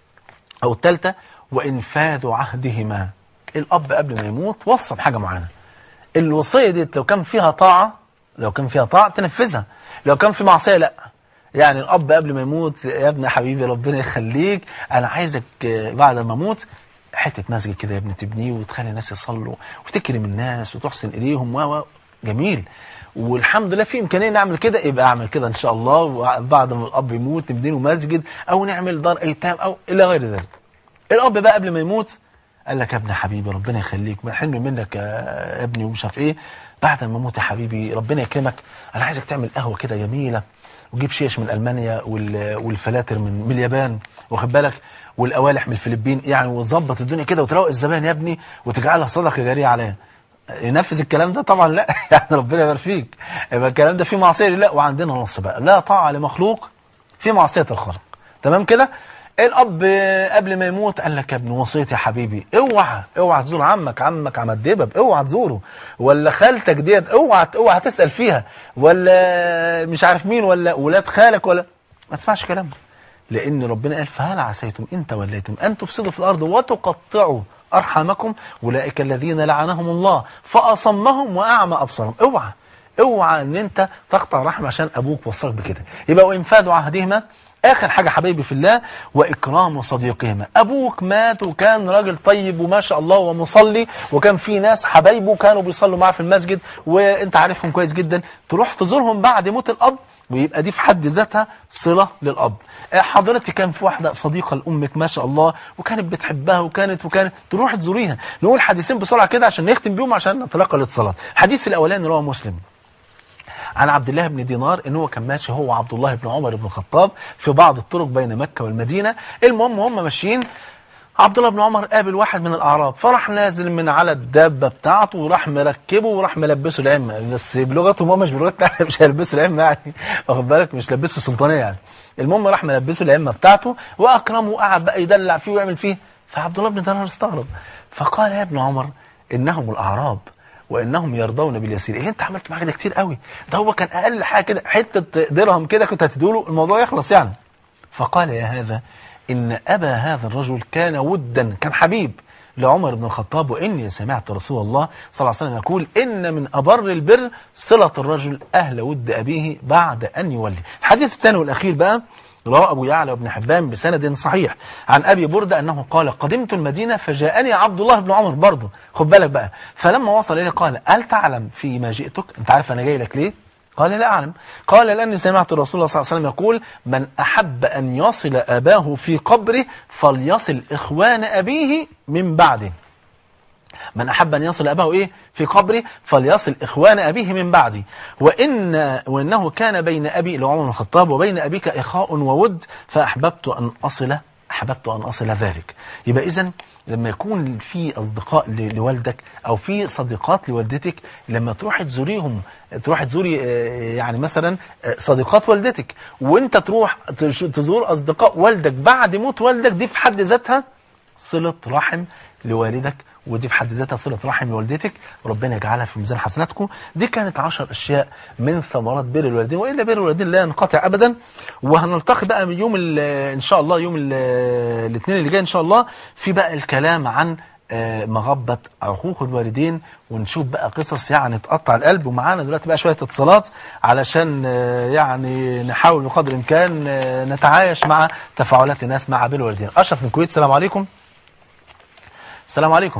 S1: او الثالثه وانفاذ عهدهما الاب قبل ما يموت وصى بحاجه معينه الوصيه دي لو كان فيها طاعه لو كان فيها طاعه تنفذها لو كان في معصيه لا يعني الاب قبل ما يموت يا ابني حبيبي ربنا يخليك انا عايزك بعد ما اموت حته مسجد كده يا ابني تبنيه وتخلي الناس يصلوا وتكرم الناس وتحسن اليهم و جميل والحمد لله في امكانيه نعمل كده يبقى اعمل كده ان شاء الله وبعد ما الاب يموت نبني له مسجد او نعمل دار ايتام او الى غير ذلك الاب بقى قبل ما يموت قال لك يا ابني حبيبي ربنا يخليك ما حلم منك يا ابني ومش عارف ايه بعد ما اموت يا حبيبي ربنا يكرمك انا عايزك تعمل قهوه كده جميله وتجيب شيش من المانيا والفلاتر من, من اليابان واخد بالك والقوالح من الفلبين يعني وتظبط الدنيا كده وتروق الزبائن يا ابني وتجعلها صدقه جاريه عليا ينفذ الكلام ده طبعا لا يعني ربنا يبارك فيك يبقى الكلام ده فيه معصيه لا وعندنا نص بقى لا طاعه لمخلوق في معصيه الخلق تمام كده الاب قبل ما يموت قال لك يا ابني وصيتي يا حبيبي اوعى اوعى تزور عمك عمك عم الدبب اوعى تزوره ولا خالتك ديت اوعى اوعى تسال فيها ولا مش عارف مين ولا ولاد خالك ولا ما تسمعش كلامه لان ربنا قال فهل عسيتم ان توليتم ان تفسدوا في الارض وتقطعوا ارحامكم اولئك الذين لعنهم الله فاصمهم واعمى ابصارهم اوعى اوعى ان انت تقطع رحم عشان ابوك وصاك بكده يبقى وانفاذ عهدهما اخر حاجه حبايبي في الله واكرام صديقهما ابوك مات وكان راجل طيب وما شاء الله ومصلي وكان في ناس حبايبه كانوا بيصلوا معاه في المسجد وانت عارفهم كويس جدا تروح تزورهم بعد موت الاب ويبقى دي في حد ذاتها صله للاب حضرتك كان في واحده صديقه لامك ما شاء الله وكانت بتحبها وكانت وكانت تروح تزوريها نقول حديثين بسرعه كده عشان نختم بيهم عشان نتلقى الاتصالات الحديث الاولاني رواه مسلم عن عبد الله بن دينار ان هو كان ماشي هو وعبد الله بن عمر بن الخطاب في بعض الطرق بين مكة والمدينة المهم هم ماشيين عبد الله بن عمر قابل واحد من الاعراب فراح نازل من على الدابه بتاعته وراح مركبه وراح ملبسه العمه بس بلغتهم هم مش بلغتنا احنا مش هيلبسوا العمه يعني واخد بالك مش لبسه سلطانيه يعني المهم راح ملبسه العمه بتاعته واكرمه وقعد بقى يدلع فيه ويعمل فيه فعبد الله بن دينار استغرب فقال يا ابن عمر انهم الاعراب وانهم يرضون باليسير ايه انت عملت معاه كده كتير قوي ده هو كان اقل حاجه كده حته درهم كده كنت هتديله الموضوع يخلص يعني فقال يا هذا ان ابا هذا الرجل كان ودا كان حبيب لعمر بن الخطاب واني سمعت رسول الله صلى الله عليه وسلم يقول ان من ابر البر صله الرجل اهل ود ابيه بعد ان يولي الحديث الثاني والاخير بقى رواه أبو يعلى وابن حبان بسند صحيح عن أبي بردة أنه قال قدمت المدينة فجاءني عبد الله بن عمر برضه خد بالك بقى فلما وصل إليه قال هل تعلم فيما جئتك أنت عارف أنا جاي لك ليه قال لا أعلم قال لأني سمعت الرسول صلى الله عليه وسلم يقول من أحب أن يصل أباه في قبره فليصل إخوان أبيه من بعده من أحب أن يصل أباه إيه في قبره فليصل إخوان أبيه من بعدي وإن وإنه كان بين أبي اللي هو عمر بن الخطاب وبين أبيك إخاء وود فأحببت أن أصل أحببت أن أصل ذلك يبقى إذن لما يكون في أصدقاء ل- لوالدك أو في صديقات لوالدتك لما تروح تزوريهم تروح تزوري آه، يعني مثلا آه، صديقات والدتك وانت تروح تش- تزور أصدقاء والدك بعد موت والدك دي في حد ذاتها صلة رحم لوالدك ودي في حد ذاتها صلة رحم لوالدتك ربنا يجعلها في ميزان حسناتكم دي كانت عشر أشياء من ثمرات بر الوالدين وإلا بر الوالدين لا ينقطع أبدا وهنلتقي بقى من يوم ال- إن شاء الله يوم ال- الاثنين اللي جاي إن شاء الله في بقى الكلام عن آه، مغبة عقوق الوالدين ونشوف بقى قصص يعني تقطع القلب ومعانا دلوقتي بقى شوية اتصالات علشان آه، يعني نحاول بقدر الإمكان آه، نتعايش مع تفاعلات الناس مع بر الوالدين أشرف من الكويت السلام عليكم السلام عليكم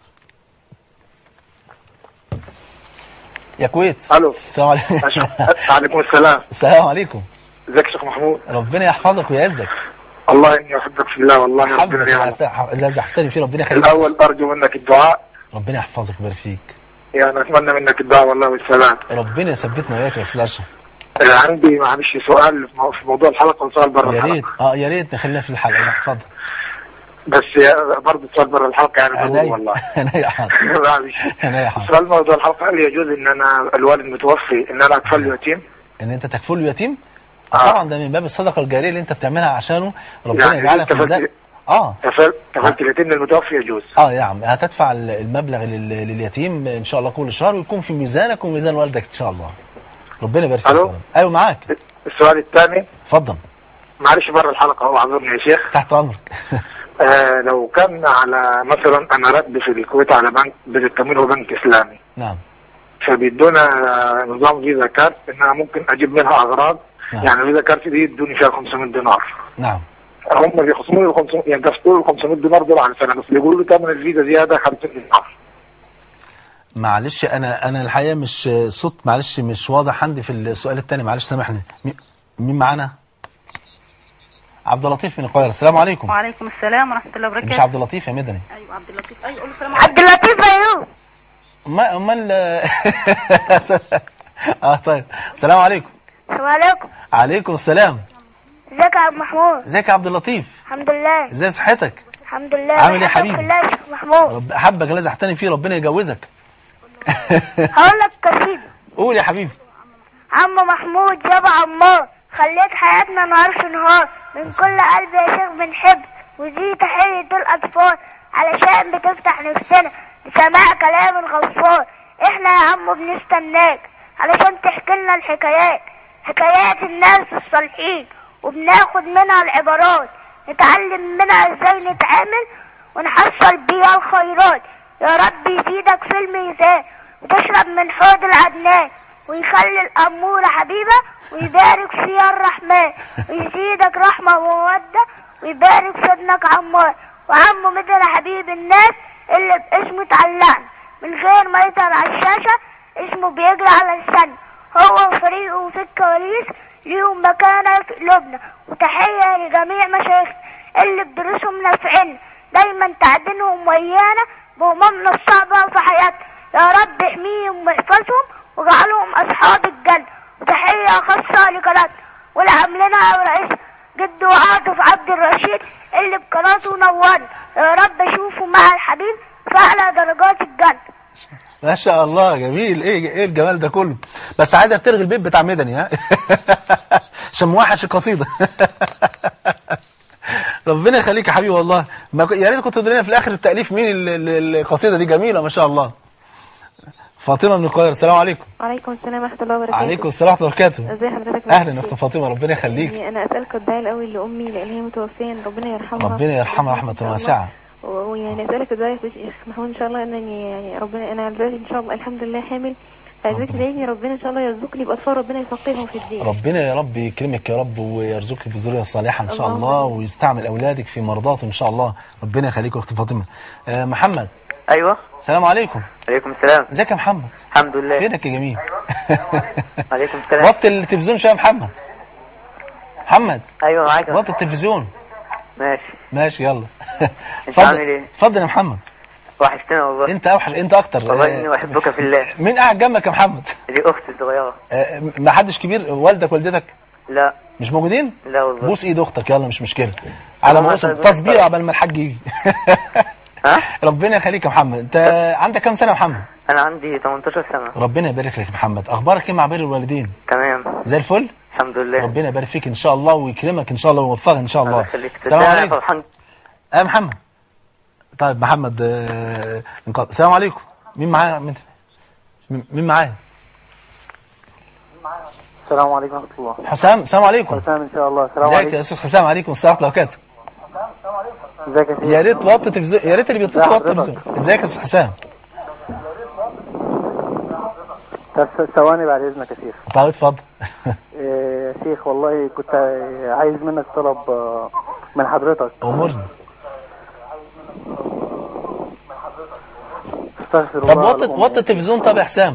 S1: يا كويت
S2: الو
S1: السلام عليكم
S2: عليكم السلام
S1: السلام عليكم
S2: ازيك يا شيخ محمود
S1: ربنا يحفظك ويعزك
S2: الله اني احبك في الله والله
S1: الحمد
S2: ربنا
S1: لله
S2: يعلم
S1: اذا زحفتني فيه ربنا يخليك
S2: الاول ارجو منك الدعاء
S1: ربنا يحفظك ويبارك فيك
S2: يعني اتمنى منك الدعاء والله والسلام
S1: ربنا يثبتنا وياك يا استاذ اشرف
S2: آه، عندي معلش سؤال في مو- في موضوع الحلقه وسؤال بره
S1: يا ريت
S2: الحلقه
S1: اه يا ريت نخليها في الحلقه لا، اتفضل
S2: بس يا- برضه سؤال بره الحلقه يعني ضروري
S1: عينيا
S2: والله
S1: عينيا حاضر
S2: معلش
S1: عينيا حاضر
S2: سؤال موضوع الحلقه هل يجوز ان انا الوالد متوفي ان انا اكفل له يتيم؟
S1: ان انت تكفله يتيم آه.
S2: آه.
S1: طبعا ده من باب الصدقه الجاريه اللي انت بتعملها عشانه ربنا
S2: يعني
S1: يجعلها في
S2: كفلت-
S1: ميزان اه
S2: كفلت كفلت اليتيم المتوفي يجوز
S1: اه يا عم هتدفع ال- المبلغ لل- لليتيم ان شاء الله كل شهر ويكون في ميزانك وميزان والدك ان شاء الله ربنا يبارك فيك
S2: ألو؟
S1: يا رب. ايوه معاك
S2: السؤال الثاني
S1: اتفضل
S2: معلش بره الحلقه هو اعذرني يا شيخ
S1: تحت امرك
S2: آه لو كان على مثلا انا راتبي في الكويت على بنك بالتمويل هو بنك اسلامي
S1: نعم
S2: فبيدونا نظام فيزا كارت ان انا ممكن اجيب منها اغراض
S1: نعم.
S2: يعني فيزا كارت دي يدوني فيها 500 دينار
S1: نعم
S2: هم بيخصموا لي 500 يعني دفعوا لي 500 دينار دول على سنه بس بيقولوا لي ثمن الفيزا زياده 50 دينار
S1: معلش انا انا الحقيقه مش صوت معلش مش واضح عندي في السؤال الثاني معلش سامحني مي- مين معانا عبد اللطيف من القاهره السلام عليكم
S3: وعليكم السلام ورحمة الله
S1: مش
S3: وبركاته
S1: عبد اللطيف يا مدني
S3: أيوة عبد اللطيف أيوة قول له السلام عبد اللطيف أيوه
S1: ما امال اه طيب السلام عليكم
S4: السلام عليكم
S1: عليكم السلام
S4: ازيك يا عبد محمود
S1: ازيك يا عبد اللطيف
S4: الحمد لله
S1: ازاي صحتك
S4: الحمد لله
S1: عامل ايه يا
S4: بحبك
S1: حبيبي؟
S4: في الله يا شيخ محمود
S1: رب احبك الذي احتني فيه ربنا يجوزك
S4: هقول لك قصيدة
S1: قول يا حبيبي
S4: عم محمود يابا عمار خليت حياتنا نهار في نهار من كل قلب يا شيخ بنحب ودي تحية الأطفال علشان بتفتح نفسنا لسماع كلام الغفار احنا يا عم بنستناك علشان تحكي لنا الحكايات حكايات الناس الصالحين وبناخد منها العبارات نتعلم منها ازاي نتعامل ونحصل بيها الخيرات يا رب يزيدك في الميزان وتشرب من حوض العدنان ويخلي الأمورة حبيبة ويبارك فيها الرحمن ويزيدك رحمة ومودة ويبارك في ابنك عمار وعمه مثل حبيب الناس اللي باسمه اتعلقنا من غير ما يظهر على الشاشة اسمه بيجري على لسانه هو وفريقه في الكواليس ليهم مكانة في قلوبنا وتحية لجميع مشايخنا اللي بدروسهم نافعين دايما تعدينهم ويانا بهمومنا الصعبة في حياتنا يا رب احميهم واحفظهم واجعلهم أصحاب الجنة وتحية خاصة لقناتنا ولعملنا ورئيسنا جد وعاطف عبد الرشيد اللي بقناته نورنا يا رب اشوفه مع الحبيب في اعلى درجات الجنة
S1: ما شاء الله جميل ايه ايه الجمال ده كله بس عايزك تلغي البيت بتاع مدني ها عشان موحش القصيده ربنا يخليك يا حبيبي والله ما ك- يا ريت كنت تقول لنا في الاخر التاليف مين ال- ال- القصيده دي جميله ما شاء الله فاطمه من القاهره السلام عليكم
S5: وعليكم السلام ورحمة الله وبركاته
S1: عليكم السلام ورحمه الله وبركاته
S5: ازي حضرتك
S1: اهلا يا اخت فاطمه ربنا يخليك
S5: يعني انا اسالك الدعاء الاول لامي لان هي متوفيه ربنا يرحمها
S1: ربنا يرحمها رحمه
S5: إن شاء الله.
S1: واسعه
S5: و- ويعني اسالك الدعاء يا شيخ محمود ان شاء الله انني يعني ربنا انا دلوقتي ان شاء الله الحمد لله حامل فعايزاك
S1: ربنا.
S5: تدعيني ربنا ان شاء الله يرزقني باطفال ربنا يفقههم في الدين
S1: ربنا يا رب يكرمك يا رب ويرزقك بذريه صالحه ان شاء
S5: اللهم
S1: الله
S5: آمين.
S1: ويستعمل اولادك في مرضاته ان شاء الله ربنا يخليك يا اخت فاطمه آه محمد
S6: ايوه
S1: السلام عليكم
S6: عليكم السلام
S1: ازيك يا محمد
S6: الحمد لله
S1: فينك يا جميل
S6: عليكم السلام
S1: وطي التلفزيون شويه يا محمد محمد
S6: ايوه معاك
S1: وطي التلفزيون
S6: ماشي
S1: ماشي يلا
S6: انت عامل ايه
S1: اتفضل يا محمد
S6: وحشتنا والله
S1: انت اوحش انت اكتر
S6: والله
S1: آه،
S6: اني احبك في الله
S1: مين قاعد جنبك يا محمد
S6: دي اختي الصغيره
S1: آه، ما حدش كبير والدك والدتك
S6: لا
S1: مش موجودين
S6: لا والله
S1: بوس ايد اختك يلا مش مشكله على
S6: والله
S1: موسم
S6: طيب،
S1: تصبير
S6: طيب.
S1: قبل ما الحاج يجي
S6: ها
S1: ربنا يخليك يا محمد انت عندك كام سنه يا محمد
S6: انا عندي 18 سنه
S1: ربنا يبارك لك يا محمد اخبارك ايه مع بر الوالدين
S6: تمام
S1: زي الفل
S6: الحمد لله
S1: ربنا يبارك فيك ان شاء الله ويكرمك ان شاء الله ويوفقك ان شاء الله
S6: الله يخليك
S1: السلام
S6: تصدق أنا
S1: عليكم
S6: فرحان
S1: اه محمد طيب محمد آه، انقاذ السلام عليكم مين معايا مين مين معايا
S7: السلام عليكم ورحمة الله
S1: حسام السلام عليكم
S7: حسام إن شاء الله السلام
S1: ازيك
S7: عليكم
S1: يا استاذ حسام عليكم السلام ورحمه الله وبركاته
S7: ازيك يا سيدي
S1: يا ريت توطي التلفزيون يا ريت اللي بيتصل
S7: ازي
S1: يوطي
S7: حضرتك؟
S1: التلفزيون ازيك يا استاذ حسام
S7: طب ثواني بعد إذنك يا شيخ
S1: طيب اتفضل
S7: إيه، يا شيخ والله كنت عايز منك طلب آه، من حضرتك
S1: امورنا
S7: استغفر
S1: طب
S7: الله
S1: وطي
S7: العظيم.
S1: وطي التلفزيون طب يا حسام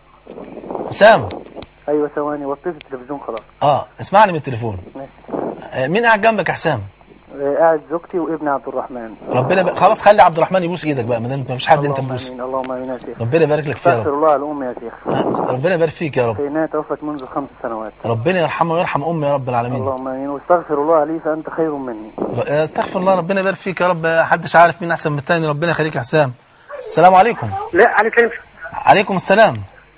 S1: حسام
S7: ايوه ثواني وطيت التلفزيون خلاص
S1: اه اسمعني من التليفون
S7: ماشي
S1: آه، مين قاعد جنبك يا حسام
S7: إيه، قاعد زوجتي وابني عبد الرحمن
S1: ربنا ب... خلاص خلي عبد الرحمن يبوس ايدك بقى ما دام ما فيش حد انت
S7: اللهم
S1: تبوس
S7: امين اللهم امين يا شيخ
S1: ربنا يبارك لك فيها يا
S7: استغفر
S1: رب
S7: الله الام يا شيخ
S1: آه، ربنا يبارك فيك يا رب
S7: فإنها توفت منذ خمس سنوات
S1: ربنا يرحمه ويرحم امي يا رب العالمين
S7: اللهم امين واستغفر الله لي فانت خير مني
S1: آه، استغفر الله ربنا يبارك فيك يا رب محدش عارف مين احسن من التاني ربنا يخليك يا حسام السلام عليكم
S2: لا عليك انت
S1: عليكم السلام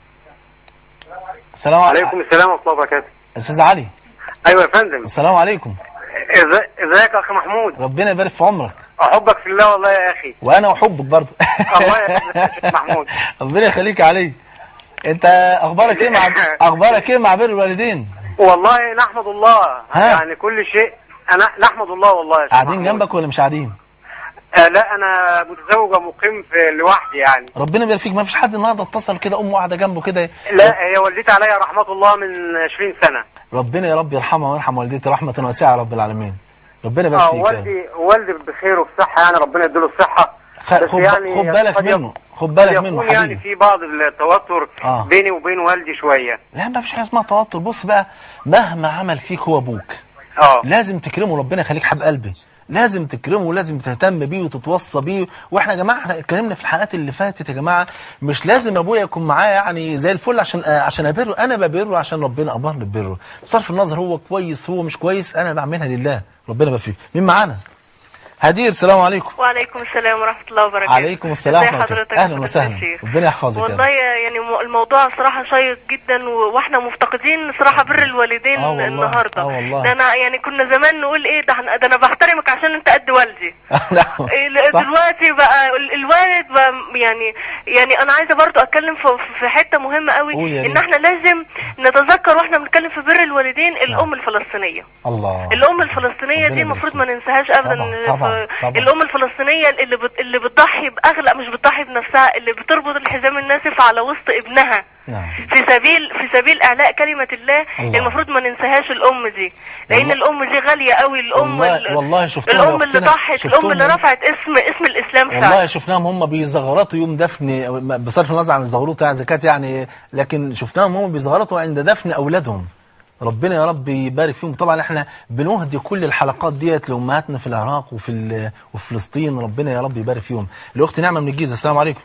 S1: السلام
S2: عليكم السلام ورحمه الله وبركاته
S1: استاذ علي
S2: ايوه يا فندم
S1: السلام عليكم
S2: إزاي- ازيك يا اخ محمود
S1: ربنا يبارك في عمرك
S2: احبك في الله والله يا اخي
S1: وانا احبك برضه
S2: الله يخليك يا شيخ محمود.
S1: ربنا يخليك يا علي انت اخبارك ايه مع اخبارك ايه مع بر الوالدين
S2: والله نحمد الله
S1: ها؟
S2: يعني كل شيء انا نحمد الله والله يا شيخ
S1: قاعدين
S2: محمود.
S1: جنبك ولا مش قاعدين
S2: آه لا انا متزوج ومقيم في لوحدي يعني
S1: ربنا يبارك فيك ما فيش حد النهارده اتصل كده امه قاعده جنبه كده
S2: لا هي والدتي عليا رحمه الله من 20 سنه
S1: ربنا يا رب يرحمها ويرحم والدتي رحمه واسعه يا رب العالمين ربنا يبارك
S2: اه
S1: فيك يا رب.
S2: والدي والدي بخير وفي صحه يعني ربنا يديله الصحه
S1: خ-
S2: بس
S1: خد
S2: يعني
S1: خد بالك
S2: قد يك-
S1: منه خد بالك
S2: قد
S1: منه
S2: يكون يعني
S1: حبيبي
S2: في بعض التوتر
S1: آه.
S2: بيني وبين والدي شويه
S1: لا ما فيش حاجه اسمها توتر بص بقى مهما عمل فيك هو ابوك
S2: اه
S1: لازم تكرمه ربنا يخليك حب قلبي لازم تكرمه ولازم تهتم بيه وتتوصى بيه واحنا يا جماعه احنا اتكلمنا في الحلقات اللي فاتت يا جماعه مش لازم ابويا يكون معايا يعني زي الفل عشان آه، عشان ابره انا ببره عشان ربنا امرني ببره بصرف النظر هو كويس هو مش كويس انا بعملها لله ربنا يبارك فيك مين معانا هدير السلام عليكم
S8: وعليكم السلام ورحمة الله وبركاته
S1: عليكم السلام
S8: ازي
S1: ورحمة الله.
S8: حضرتك
S1: اهلا
S8: فضيلة
S1: وسهلا
S8: الشيخ؟
S1: ربنا يحفظك يا
S8: والله
S1: رب.
S8: يعني م- الموضوع صراحة شيق جدا و- واحنا مفتقدين صراحة بر الوالدين
S1: آه والله،
S8: النهاردة
S1: آه والله.
S8: ده انا يعني كنا زمان نقول ايه ده, أنا- ده انا بحترمك عشان انت قد والدي
S1: نعم.
S8: إيه، ل-
S1: صح.
S8: دلوقتي بقى ال- الوالد بقى يعني يعني انا عايزه برضو اتكلم في في حته مهمه قوي
S1: قول يا ريت.
S8: ان احنا لازم نتذكر واحنا بنتكلم في بر الوالدين الام الفلسطينيه
S1: الله
S8: الام الفلسطينيه
S1: ربنا
S8: دي
S1: يبارك
S8: المفروض
S1: فيك.
S8: ما ننساهاش ابدا
S1: طبعا، طبعا،
S8: ف-
S1: طبعا.
S8: الام الفلسطينيه اللي بت... اللي بتضحي باغلى مش بتضحي بنفسها اللي بتربط الحزام الناسف على وسط ابنها
S1: نعم
S8: في سبيل في سبيل اعلاء كلمه الله
S1: الله.
S8: المفروض ما ننساهاش الام دي لان
S1: والله-
S8: الام دي غاليه قوي الام
S1: والله-
S8: ال-
S1: والله شفتهم يا
S8: الام اللي
S1: أختنا،
S8: ضحت
S1: شفتهم
S8: الام اللي
S1: هم-
S8: رفعت اسم اسم الاسلام
S1: والله
S8: فعلا
S1: شفناهم هم بيزغرطوا يوم دفن بصرف النظر عن الزغروط يعني زكاة يعني لكن شفناهم هم بيزغرطوا عند دفن اولادهم ربنا يا رب يبارك فيهم طبعا احنا بنهدي كل الحلقات ديت لامهاتنا في العراق وفي ال- وفي فلسطين ربنا يا رب يبارك فيهم الاخت نعمه من الجيزه السلام عليكم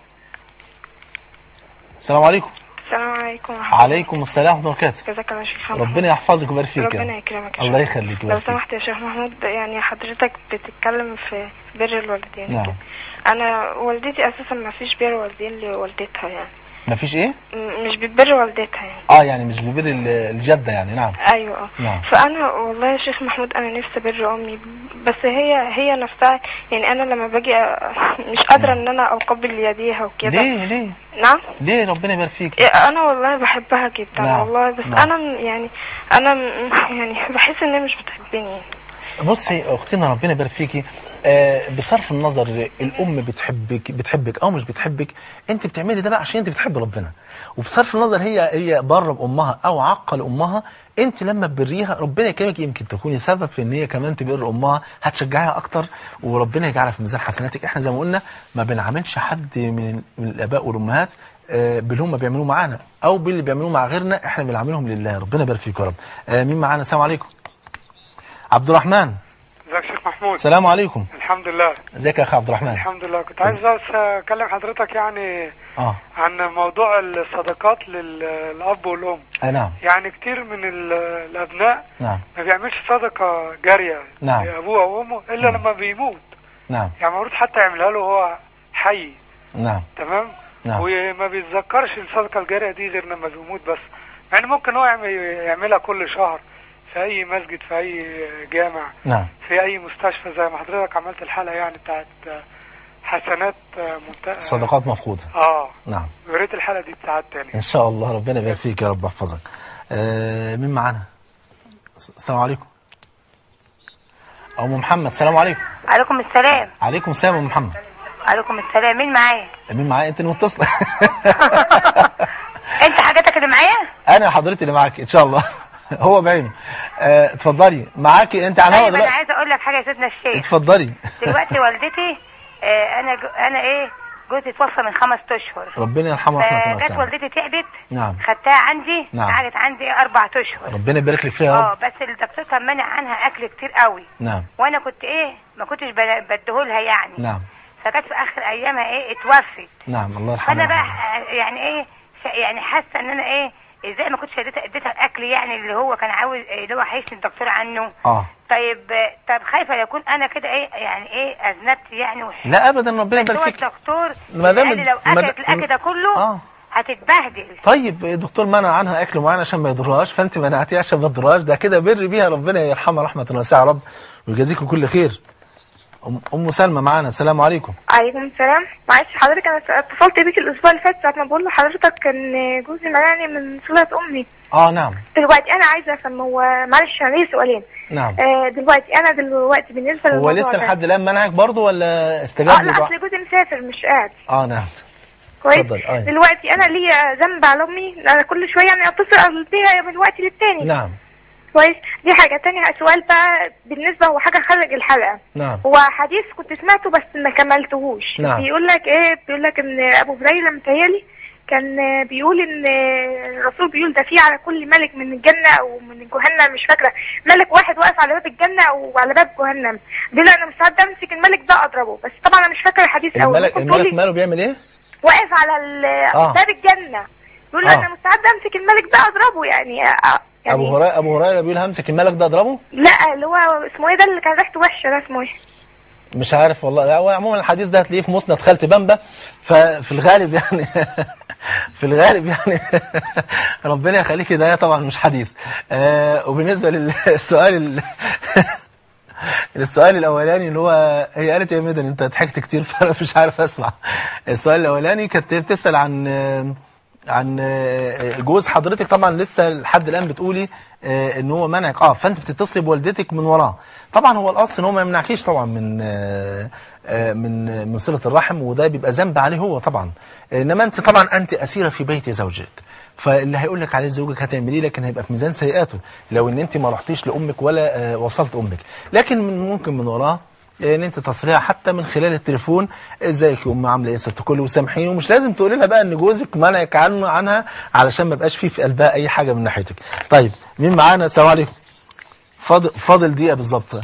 S1: السلام عليكم
S9: السلام عليكم ورحمة الله
S1: عليكم السلام ورحمه الله وبركاته
S9: جزاك الله شيخ محمد.
S1: ربنا يحفظك ويبارك فيك يا
S9: ربنا
S1: رب.
S9: يكرمك يا
S1: الله
S9: شيخ.
S1: يخليك
S9: لو
S1: ويبارك فيك
S9: سمحت يا شيخ محمود يعني حضرتك بتتكلم في بر الوالدين
S1: نعم.
S9: كده. انا والدتي اساسا ما فيش بر والدين لوالدتها يعني
S1: مفيش ايه
S9: م- مش بتبر والدتها يعني
S1: اه يعني مش ببر ال- الجده يعني نعم
S9: ايوه اه
S1: نعم
S9: فانا والله يا شيخ محمود انا نفسي بر امي بس هي هي نفسها يعني انا لما باجي أ- مش قادره ان انا اقبل يديها وكده
S1: ليه ليه
S9: نعم
S1: ليه ربنا يبارك فيك
S9: إيه، انا والله بحبها جدا
S1: نعم،
S9: والله بس
S1: نعم.
S9: انا م- يعني انا م- يعني بحس ان هي مش بتحبني
S1: بصي اختنا ربنا يبارك فيكي آه بصرف النظر الام بتحبك بتحبك او مش بتحبك انت بتعملي ده بقى عشان انت بتحب ربنا وبصرف النظر هي هي بره بامها او عقل امها انت لما تبريها ربنا يكرمك يمكن تكوني سبب في ان هي كمان تبر امها هتشجعيها اكتر وربنا يجعلها في ميزان حسناتك احنا زي ما قلنا ما بنعاملش حد من من الاباء والامهات آه، باللي هم بيعملوه معانا او باللي بيعملوه مع غيرنا احنا بنعاملهم لله ربنا يبارك فيكم يا رب آه، مين معانا السلام عليكم عبد الرحمن
S2: ازيك يا شيخ
S10: محمود
S1: السلام عليكم
S10: الحمد لله
S1: ازيك يا اخ عبد الرحمن
S10: الحمد لله كنت عايز بس اكلم حضرتك يعني
S1: اه
S10: عن موضوع الصدقات للاب والام
S1: آه، نعم
S10: يعني كتير من ال- الابناء
S1: نعم
S10: ما بيعملش صدقه جاريه
S1: نعم.
S10: لابوه او امه الا لما بيموت
S1: نعم
S10: يعني المفروض حتى يعملها له وهو حي
S1: نعم
S10: تمام
S1: نعم.
S10: وما بيتذكرش الصدقه الجاريه دي غير لما بيموت بس يعني ممكن هو يعمل يعملها كل شهر في اي مسجد في اي جامع
S1: نعم
S10: في اي مستشفى زي ما حضرتك عملت الحلقه يعني بتاعت حسنات منت...
S1: صدقات مفقودة
S10: اه
S1: نعم
S10: يا ريت الحلقه دي بتاعت تاني
S1: ان شاء الله ربنا يبارك فيك يا رب يحفظك آه مين معانا س- السلام عليكم ام محمد السلام عليكم
S3: عليكم السلام
S1: عليكم السلام يا ام محمد
S3: عليكم السلام مين معايا
S1: مين معايا انت اللي متصله
S3: انت حاجاتك اللي معايا
S1: انا حضرتي اللي معاك ان شاء الله هو بعينه آه، اتفضلي معاكي انت على الهوا
S3: طيب انا
S1: دلوقتي
S3: عايزه اقول لك حاجه يا سيدنا الشيخ
S1: اتفضلي
S3: دلوقتي والدتي آه، انا جو انا ايه جوزي توفى من خمس اشهر
S1: ربنا يرحمه رحمه
S3: فجت
S1: واسعه
S3: والدتي تعبت
S1: نعم
S3: خدتها عندي
S1: نعم.
S3: قعدت عندي اربع اشهر
S1: ربنا يبارك لك فيها يا
S3: اه
S1: رب
S3: بس الدكتور كان مانع عنها اكل كتير قوي
S1: نعم
S3: وانا كنت ايه ما كنتش ب- بديهولها يعني
S1: نعم
S3: فجت في اخر ايامها ايه اتوفت
S1: نعم الله يرحمه
S3: فانا بقى
S1: ويرحمه.
S3: ح- يعني ايه ش- يعني حاسه ان انا ايه ازاي ما كنتش اديتها اديتها الاكل يعني اللي هو كان عاوز اللي هو هيشتي الدكتور عنه
S1: اه
S3: طيب آه، طب خايفه يكون انا كده ايه يعني ايه اذنبت يعني وح...
S1: لا ابدا ربنا
S3: بس هو
S1: يبارك فيك
S3: الدكتور
S1: ما دام
S3: قال لي لو
S1: ما دام-
S3: اكلت الاكل ده كله
S1: اه
S3: هتتبهدل
S1: طيب الدكتور منع عنها اكل معين عشان ما يضرهاش فانت منعتيها عشان ما تضرهاش ده كده بر بيها ربنا يرحمها رحمه واسعه يا رب ويجازيكم كل خير ام ام سلمى معانا السلام عليكم
S9: عليكم السلام معلش حضرتك انا اتصلت بيك الاسبوع اللي فات ساعه ما بقول لحضرتك ان جوزي منعني من صله امي
S1: اه نعم
S9: دلوقتي انا عايزه افهم هو معلش انا ليا سؤالين
S1: نعم
S9: آه دلوقتي انا دلوقتي بالنسبه
S1: هو
S9: للموضوع
S1: لسه
S9: ده-
S1: لحد الان منعك برضه ولا
S9: اه
S1: استجاب
S9: لا
S1: لك
S9: اصل جوزي مسافر مش قاعد
S1: اه نعم
S9: كويس
S1: اتفضل، أيوة.
S9: دلوقتي انا ليا ذنب على امي انا كل شويه يعني اتصل بيها من وقت للتاني
S1: نعم
S9: كويس دي حاجه تاني سؤال بقى بالنسبه هو حاجه خارج الحلقه
S1: نعم
S9: هو حديث كنت سمعته بس ما كملتهوش
S1: نعم.
S9: بيقول لك ايه بيقول لك ان ابو هريره متهيألي كان بيقول ان الرسول بيقول ده في على كل ملك من الجنه او من جهنم مش فاكره ملك واحد واقف على باب الجنه وعلى باب جهنم بيقول انا مستعد امسك الملك ده اضربه بس طبعا انا مش فاكره الحديث قوي
S1: الملك
S9: ممكن تقولي
S1: الملك ماله بيعمل ايه
S9: واقف على ال-
S1: آه.
S9: باب الجنه بيقول له
S1: آه.
S9: انا مستعد امسك الملك ده اضربه يعني آه، يعني
S1: ابو هريره ابو هريره بيقول همسك الملك ده اضربه
S9: لا اللي هو اسمه ايه ده اللي كان ريحته وحشه ده اسمه ايه
S1: مش عارف والله لا، هو عموما الحديث ده هتلاقيه في مسند خالتي بامبا ففي الغالب يعني في الغالب يعني ربنا يخليك ده طبعا مش حديث آه وبالنسبه للسؤال ال- السؤال الاولاني اللي هو هي قالت يا مدن انت ضحكت كتير فانا مش عارف اسمع السؤال الاولاني كانت بتسال عن عن جوز حضرتك طبعا لسه لحد الان بتقولي آه، ان هو منعك اه فانت بتتصلي بوالدتك من وراه طبعا هو الاصل ان هو ما يمنعكيش طبعا من آه، آه، من من صله الرحم وده بيبقى ذنب عليه هو طبعا انما انت طبعا انت اسيره في بيت زوجك فاللي هيقول لك عليه زوجك هتعمليه لكن هيبقى في ميزان سيئاته لو ان انت ما رحتيش لامك ولا آه، وصلت امك لكن من ممكن من وراه ان انت تصريح حتى من خلال التليفون ازيك يا ام عامله ايه ست كل وسامحيني ومش لازم تقولي لها بقى ان جوزك منعك عنه عنها علشان ما يبقاش فيه في قلبها اي حاجه من ناحيتك طيب مين معانا السلام عليكم فاضل فاضل دقيقه بالظبط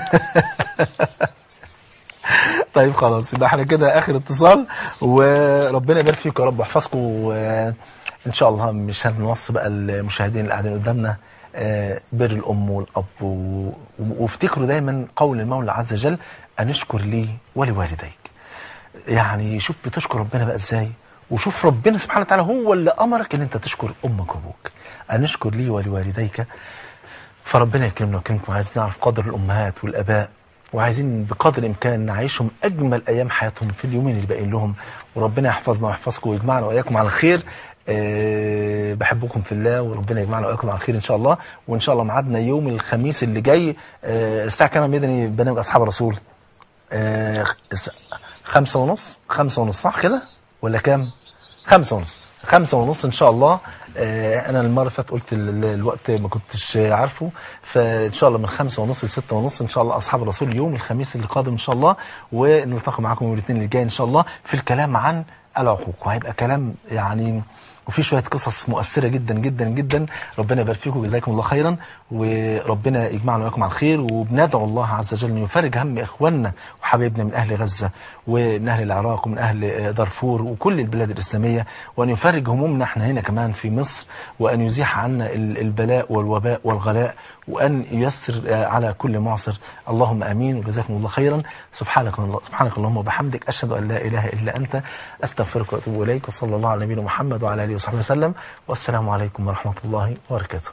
S1: طيب خلاص يبقى احنا كده اخر اتصال وربنا يبارك فيكم يا رب ويحفظكم وان شاء الله مش هنوصي بقى المشاهدين اللي قاعدين قدامنا آه، بر الام والاب و- وافتكروا دايما قول المولى عز وجل ان اشكر لي ولوالديك يعني شوف بتشكر ربنا بقى ازاي وشوف ربنا سبحانه وتعالى هو اللي امرك ان انت تشكر امك وابوك ان اشكر لي ولوالديك فربنا يكرمنا ويكرمكم عايزين نعرف قدر الامهات والاباء وعايزين بقدر الامكان نعيشهم اجمل ايام حياتهم في اليومين اللي باقيين لهم وربنا يحفظنا ويحفظكم ويجمعنا واياكم على الخير أه بحبكم في الله وربنا يجمعنا واياكم على الخير ان شاء الله وان شاء الله ميعادنا يوم الخميس اللي جاي أه الساعه كام يا مدني برنامج اصحاب الرسول أه الس- خمسة ونص خمسة ونص صح كده ولا كام خمسة ونص خمسة ونص ان شاء الله آه، انا المره اللي فاتت قلت ال- ال- الوقت ما كنتش عارفه فان شاء الله من خمسة ونص لستة ونص ان شاء الله اصحاب الرسول يوم الخميس اللي قادم ان شاء الله ونلتقي معاكم يوم الاثنين اللي جاي ان شاء الله في الكلام عن العقوق وهيبقى كلام يعني وفي شويه قصص مؤثره جدا جدا جدا ربنا يبارك فيكم جزاكم الله خيرا وربنا يجمعنا وياكم على الخير وبندعو الله عز وجل انه يفرج هم اخواننا وحبايبنا من اهل غزه ومن اهل العراق ومن اهل دارفور وكل البلاد الاسلاميه وان يفرج همومنا احنا هنا كمان في مصر وان يزيح عنا ال- البلاء والوباء والغلاء وان ييسر آه، على كل معصر اللهم امين وجزاكم الله خيرا سبحانك الله سبحانك اللهم وبحمدك اشهد ان لا اله الا انت استغفرك واتوب اليك وصلى الله على نبينا محمد وعلى اله وصحبه وسلم والسلام عليكم ورحمه الله وبركاته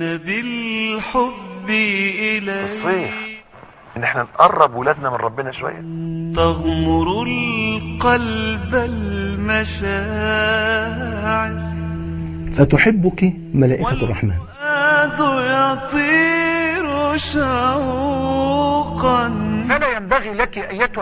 S11: بالحب إليه
S12: الصيف ان احنا نقرب ولادنا من ربنا شويه
S11: تغمر القلب المشاعر
S13: فتحبك ملائكة الرحمن
S11: والفؤاد يطير شوقا
S2: فلا ينبغي لك أيتها